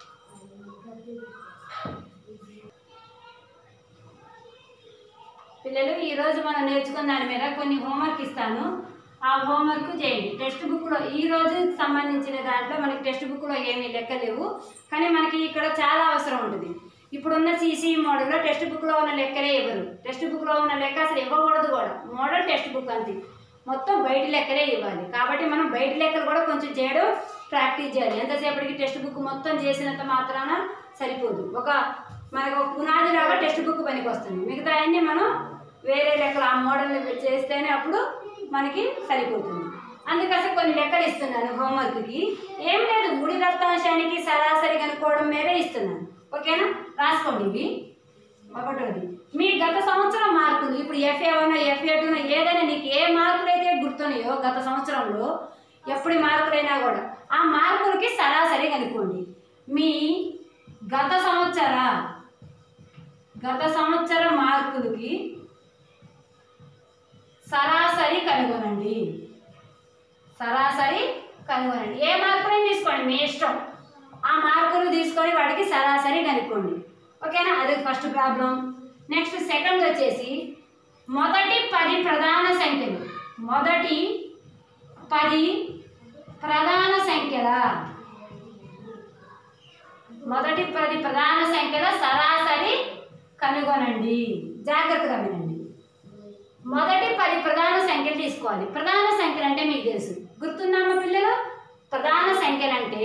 పిల్లలు ఈరోజు మనం నేర్చుకున్న దాని మీద కొన్ని హోంవర్క్ ఇస్తాను ఆ హోంవర్క్ చేయండి టెక్స్ట్ బుక్లో ఈ రోజు సంబంధించిన దాంట్లో మనకి టెక్స్ట్ బుక్లో ఏమీ లెక్క లేవు కానీ మనకి ఇక్కడ చాలా అవసరం ఉంటుంది ఇప్పుడున్న సీసీ మోడల్లో టెక్స్ట్ బుక్లో ఉన్న లెక్కలే ఇవ్వరు టెక్స్ట్ బుక్లో ఉన్న లెక్క అసలు ఇవ్వకూడదు కూడా మోడల్ టెక్స్ట్ బుక్ అంతే మొత్తం బయట లెక్కలే ఇవ్వాలి కాబట్టి మనం బయట లెక్కలు కూడా కొంచెం చేయడం ప్రాక్టీస్ చేయాలి ఎంతసేపటికి టెక్స్ట్ బుక్ మొత్తం చేసినంత మాత్రాన సరిపోదు ఒక మనకు ఒక పునాది లాగా టెక్స్ట్ బుక్ పనికి వస్తుంది మిగతా అన్నీ మనం వేరే లెక్కలు ఆ మోడల్ చేస్తేనే అప్పుడు మనకి సరిపోతుంది అందుకోసం కొన్ని లెక్కలు ఇస్తున్నాను హోంవర్క్కి ఏం లేదు ముడి దత్తాంశానికి సరాసరి కనుక్కోవడం మీదే ఇస్తున్నాను ఓకేనా రాసుకోండి ఇవి ఒకటోది మీ గత సంవత్సరం మార్కులు ఇప్పుడు ఎఫ్ఏ వన్ ఎఫ్ఏ టూ ఏదైనా నీకు ఏ మార్కులు అయితే గుర్తున్నాయో గత సంవత్సరంలో ఎప్పటి మార్కులైనా కూడా ఆ మార్కులకి సరాసరి కనుక్కోండి మీ గత సంవత్సర గత సంవత్సర మార్కులకి సరాసరి కనుగొనండి సరాసరి కనుగొనండి ఏ మార్కులైనా తీసుకోండి మీ ఇష్టం ఆ మార్కులు తీసుకొని వాటికి సరాసరి కనుక్కోండి ఓకేనా అది ఫస్ట్ ప్రాబ్లం నెక్స్ట్ సెకండ్ వచ్చేసి మొదటి పది ప్రధాన సంఖ్యలు మొదటి పది ప్రధాన సంఖ్యల మొదటి పది ప్రధాన సంఖ్యల సరాసరి కనుగొనండి జాగ్రత్తగా వినండి మొదటి పది ప్రధాన సంఖ్యలు తీసుకోవాలి ప్రధాన సంఖ్యలు అంటే మీకు తెలుసు గుర్తున్నామా పిల్లలు ప్రధాన సంఖ్యలు అంటే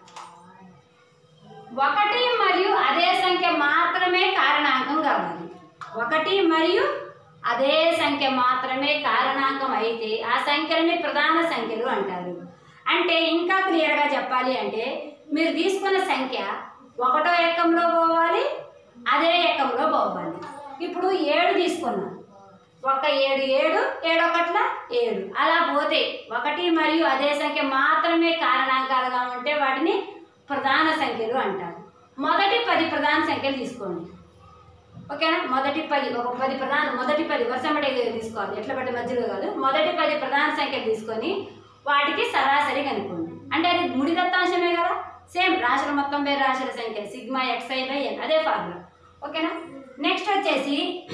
ఒకటి మరియు అదే సంఖ్య మాత్రమే కారణాంకం కావాలి ఒకటి మరియు అదే సంఖ్య మాత్రమే కారణాంకం అయితే ఆ సంఖ్యలని ప్రధాన సంఖ్యలు అంటారు అంటే ఇంకా క్లియర్గా చెప్పాలి అంటే మీరు తీసుకున్న సంఖ్య ఒకటో ఎక్కంలో పోవాలి అదే ఎక్కంలో పోవాలి ఇప్పుడు ఏడు తీసుకున్నాం ఒక ఏడు ఏడు ఏడొకట్ల ఏడు అలా పోతే ఒకటి మరియు అదే సంఖ్య మాత్రమే కారణాంకాలుగా ఉంటే వాటిని ప్రధాన సంఖ్యలు అంటారు మొదటి పది ప్రధాన సంఖ్యలు తీసుకోండి ఓకేనా మొదటి పది ఒక పది ప్రధాన మొదటి పది వర్షమడే తీసుకోవాలి ఎట్ల బట్టి మధ్యలో కాదు మొదటి పది ప్రధాన సంఖ్యలు తీసుకొని వాటికి సరాసరి కనుక్కోండి అంటే అది ముడి దత్తాంశమే కదా సేమ్ రాశుల మొత్తం పేరు రాశుల సంఖ్య సిగ్మా ఎక్స్ఐ బై ఎన్ అదే ఫార్ములా ఓకేనా నెక్స్ట్ వచ్చేసి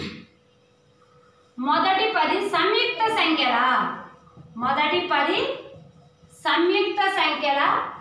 మొదటి పది సంయుక్త సంఖ్యల మొదటి పది సంయుక్త సంఖ్యల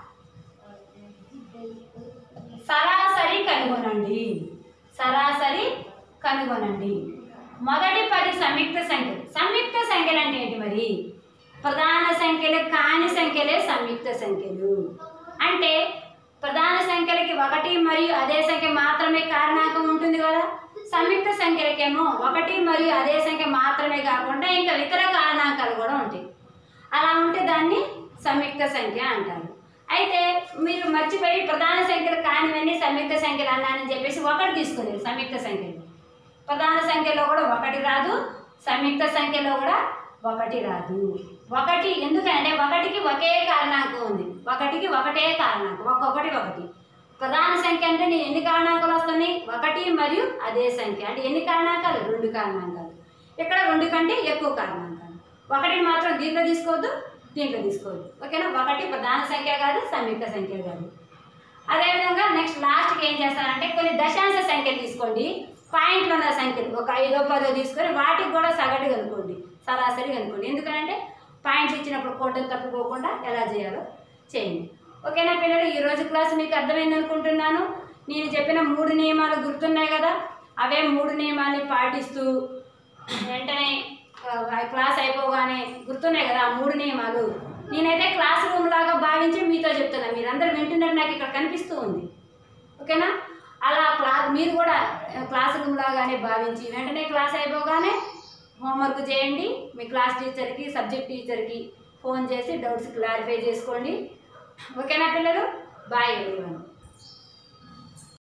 సరాసరి కనుగొనండి సరాసరి కనుగొనండి మొదటి పది సంయుక్త సంఖ్యలు సంయుక్త సంఖ్యలు అంటే ఏంటి మరి ప్రధాన సంఖ్యలు కాని సంఖ్యలే సంయుక్త సంఖ్యలు అంటే ప్రధాన సంఖ్యలకి ఒకటి మరియు అదే సంఖ్య మాత్రమే కారణాంకం ఉంటుంది కదా సంయుక్త సంఖ్యలకేమో ఒకటి మరియు అదే సంఖ్య మాత్రమే కాకుండా ఇంకా ఇతర కారణాంకాలు కూడా ఉంటాయి అలా ఉంటే దాన్ని సంయుక్త సంఖ్య అంటారు అయితే మీరు మర్చిపోయి ప్రధాన సంఖ్యలు కానివన్నీ సంయుక్త సంఖ్యలు అన్నానని చెప్పేసి ఒకటి తీసుకునేది సంయుక్త సంఖ్యలు ప్రధాన సంఖ్యలో కూడా ఒకటి రాదు సంయుక్త సంఖ్యలో కూడా ఒకటి రాదు ఒకటి ఎందుకంటే ఒకటికి ఒకే కారణాంకం ఉంది ఒకటికి ఒకటే కారణాంకం ఒక్కొక్కటి ఒకటి ప్రధాన సంఖ్య అంటే నేను ఎన్ని కారణాంకాలు వస్తున్నాయి ఒకటి మరియు అదే సంఖ్య అంటే ఎన్ని కారణాంకాలు రెండు కారణాంకాలు ఇక్కడ రెండు కంటే ఎక్కువ కారణాంకాలు ఒకటిని మాత్రం దీంట్లో తీసుకోవద్దు దీంట్లో తీసుకోవద్దు ఓకేనా ఒకటి ప్రధాన సంఖ్య కాదు సంయుక్త సంఖ్య కాదు అదేవిధంగా నెక్స్ట్ లాస్ట్కి ఏం చేస్తారంటే కొన్ని దశాంశ సంఖ్యలు తీసుకోండి పాయింట్లు ఉన్న సంఖ్యలు ఒక ఐదో పదో తీసుకొని వాటికి కూడా సగటు కనుక్కోండి సరాసరి కనుక్కోండి ఎందుకంటే పాయింట్స్ ఇచ్చినప్పుడు కోటలు తప్పుకోకుండా ఎలా చేయాలో చేయండి ఓకేనా పిల్లలు ఈ రోజు క్లాస్ మీకు అర్థమైంది అనుకుంటున్నాను నేను చెప్పిన మూడు నియమాలు గుర్తున్నాయి కదా అవే మూడు నియమాల్ని పాటిస్తూ వెంటనే ఆ, క్లాస్ అయిపోగానే గుర్తున్నాయి కదా ఆ మూడు నియమాలు నేనైతే క్లాస్ రూమ్ లాగా భావించి మీతో చెప్తున్నా మీరందరూ వింటున్నారు నాకు ఇక్కడ కనిపిస్తూ ఉంది ఓకేనా అలా క్లా మీరు కూడా ఆ, క్లాస్ రూమ్ లాగానే భావించి వెంటనే క్లాస్ అయిపోగానే హోంవర్క్ చేయండి మీ క్లాస్ టీచర్కి సబ్జెక్ట్ టీచర్కి ఫోన్ చేసి డౌట్స్ క్లారిఫై చేసుకోండి ఓకేనా పిల్లలు బాయ్ ఎవరివన్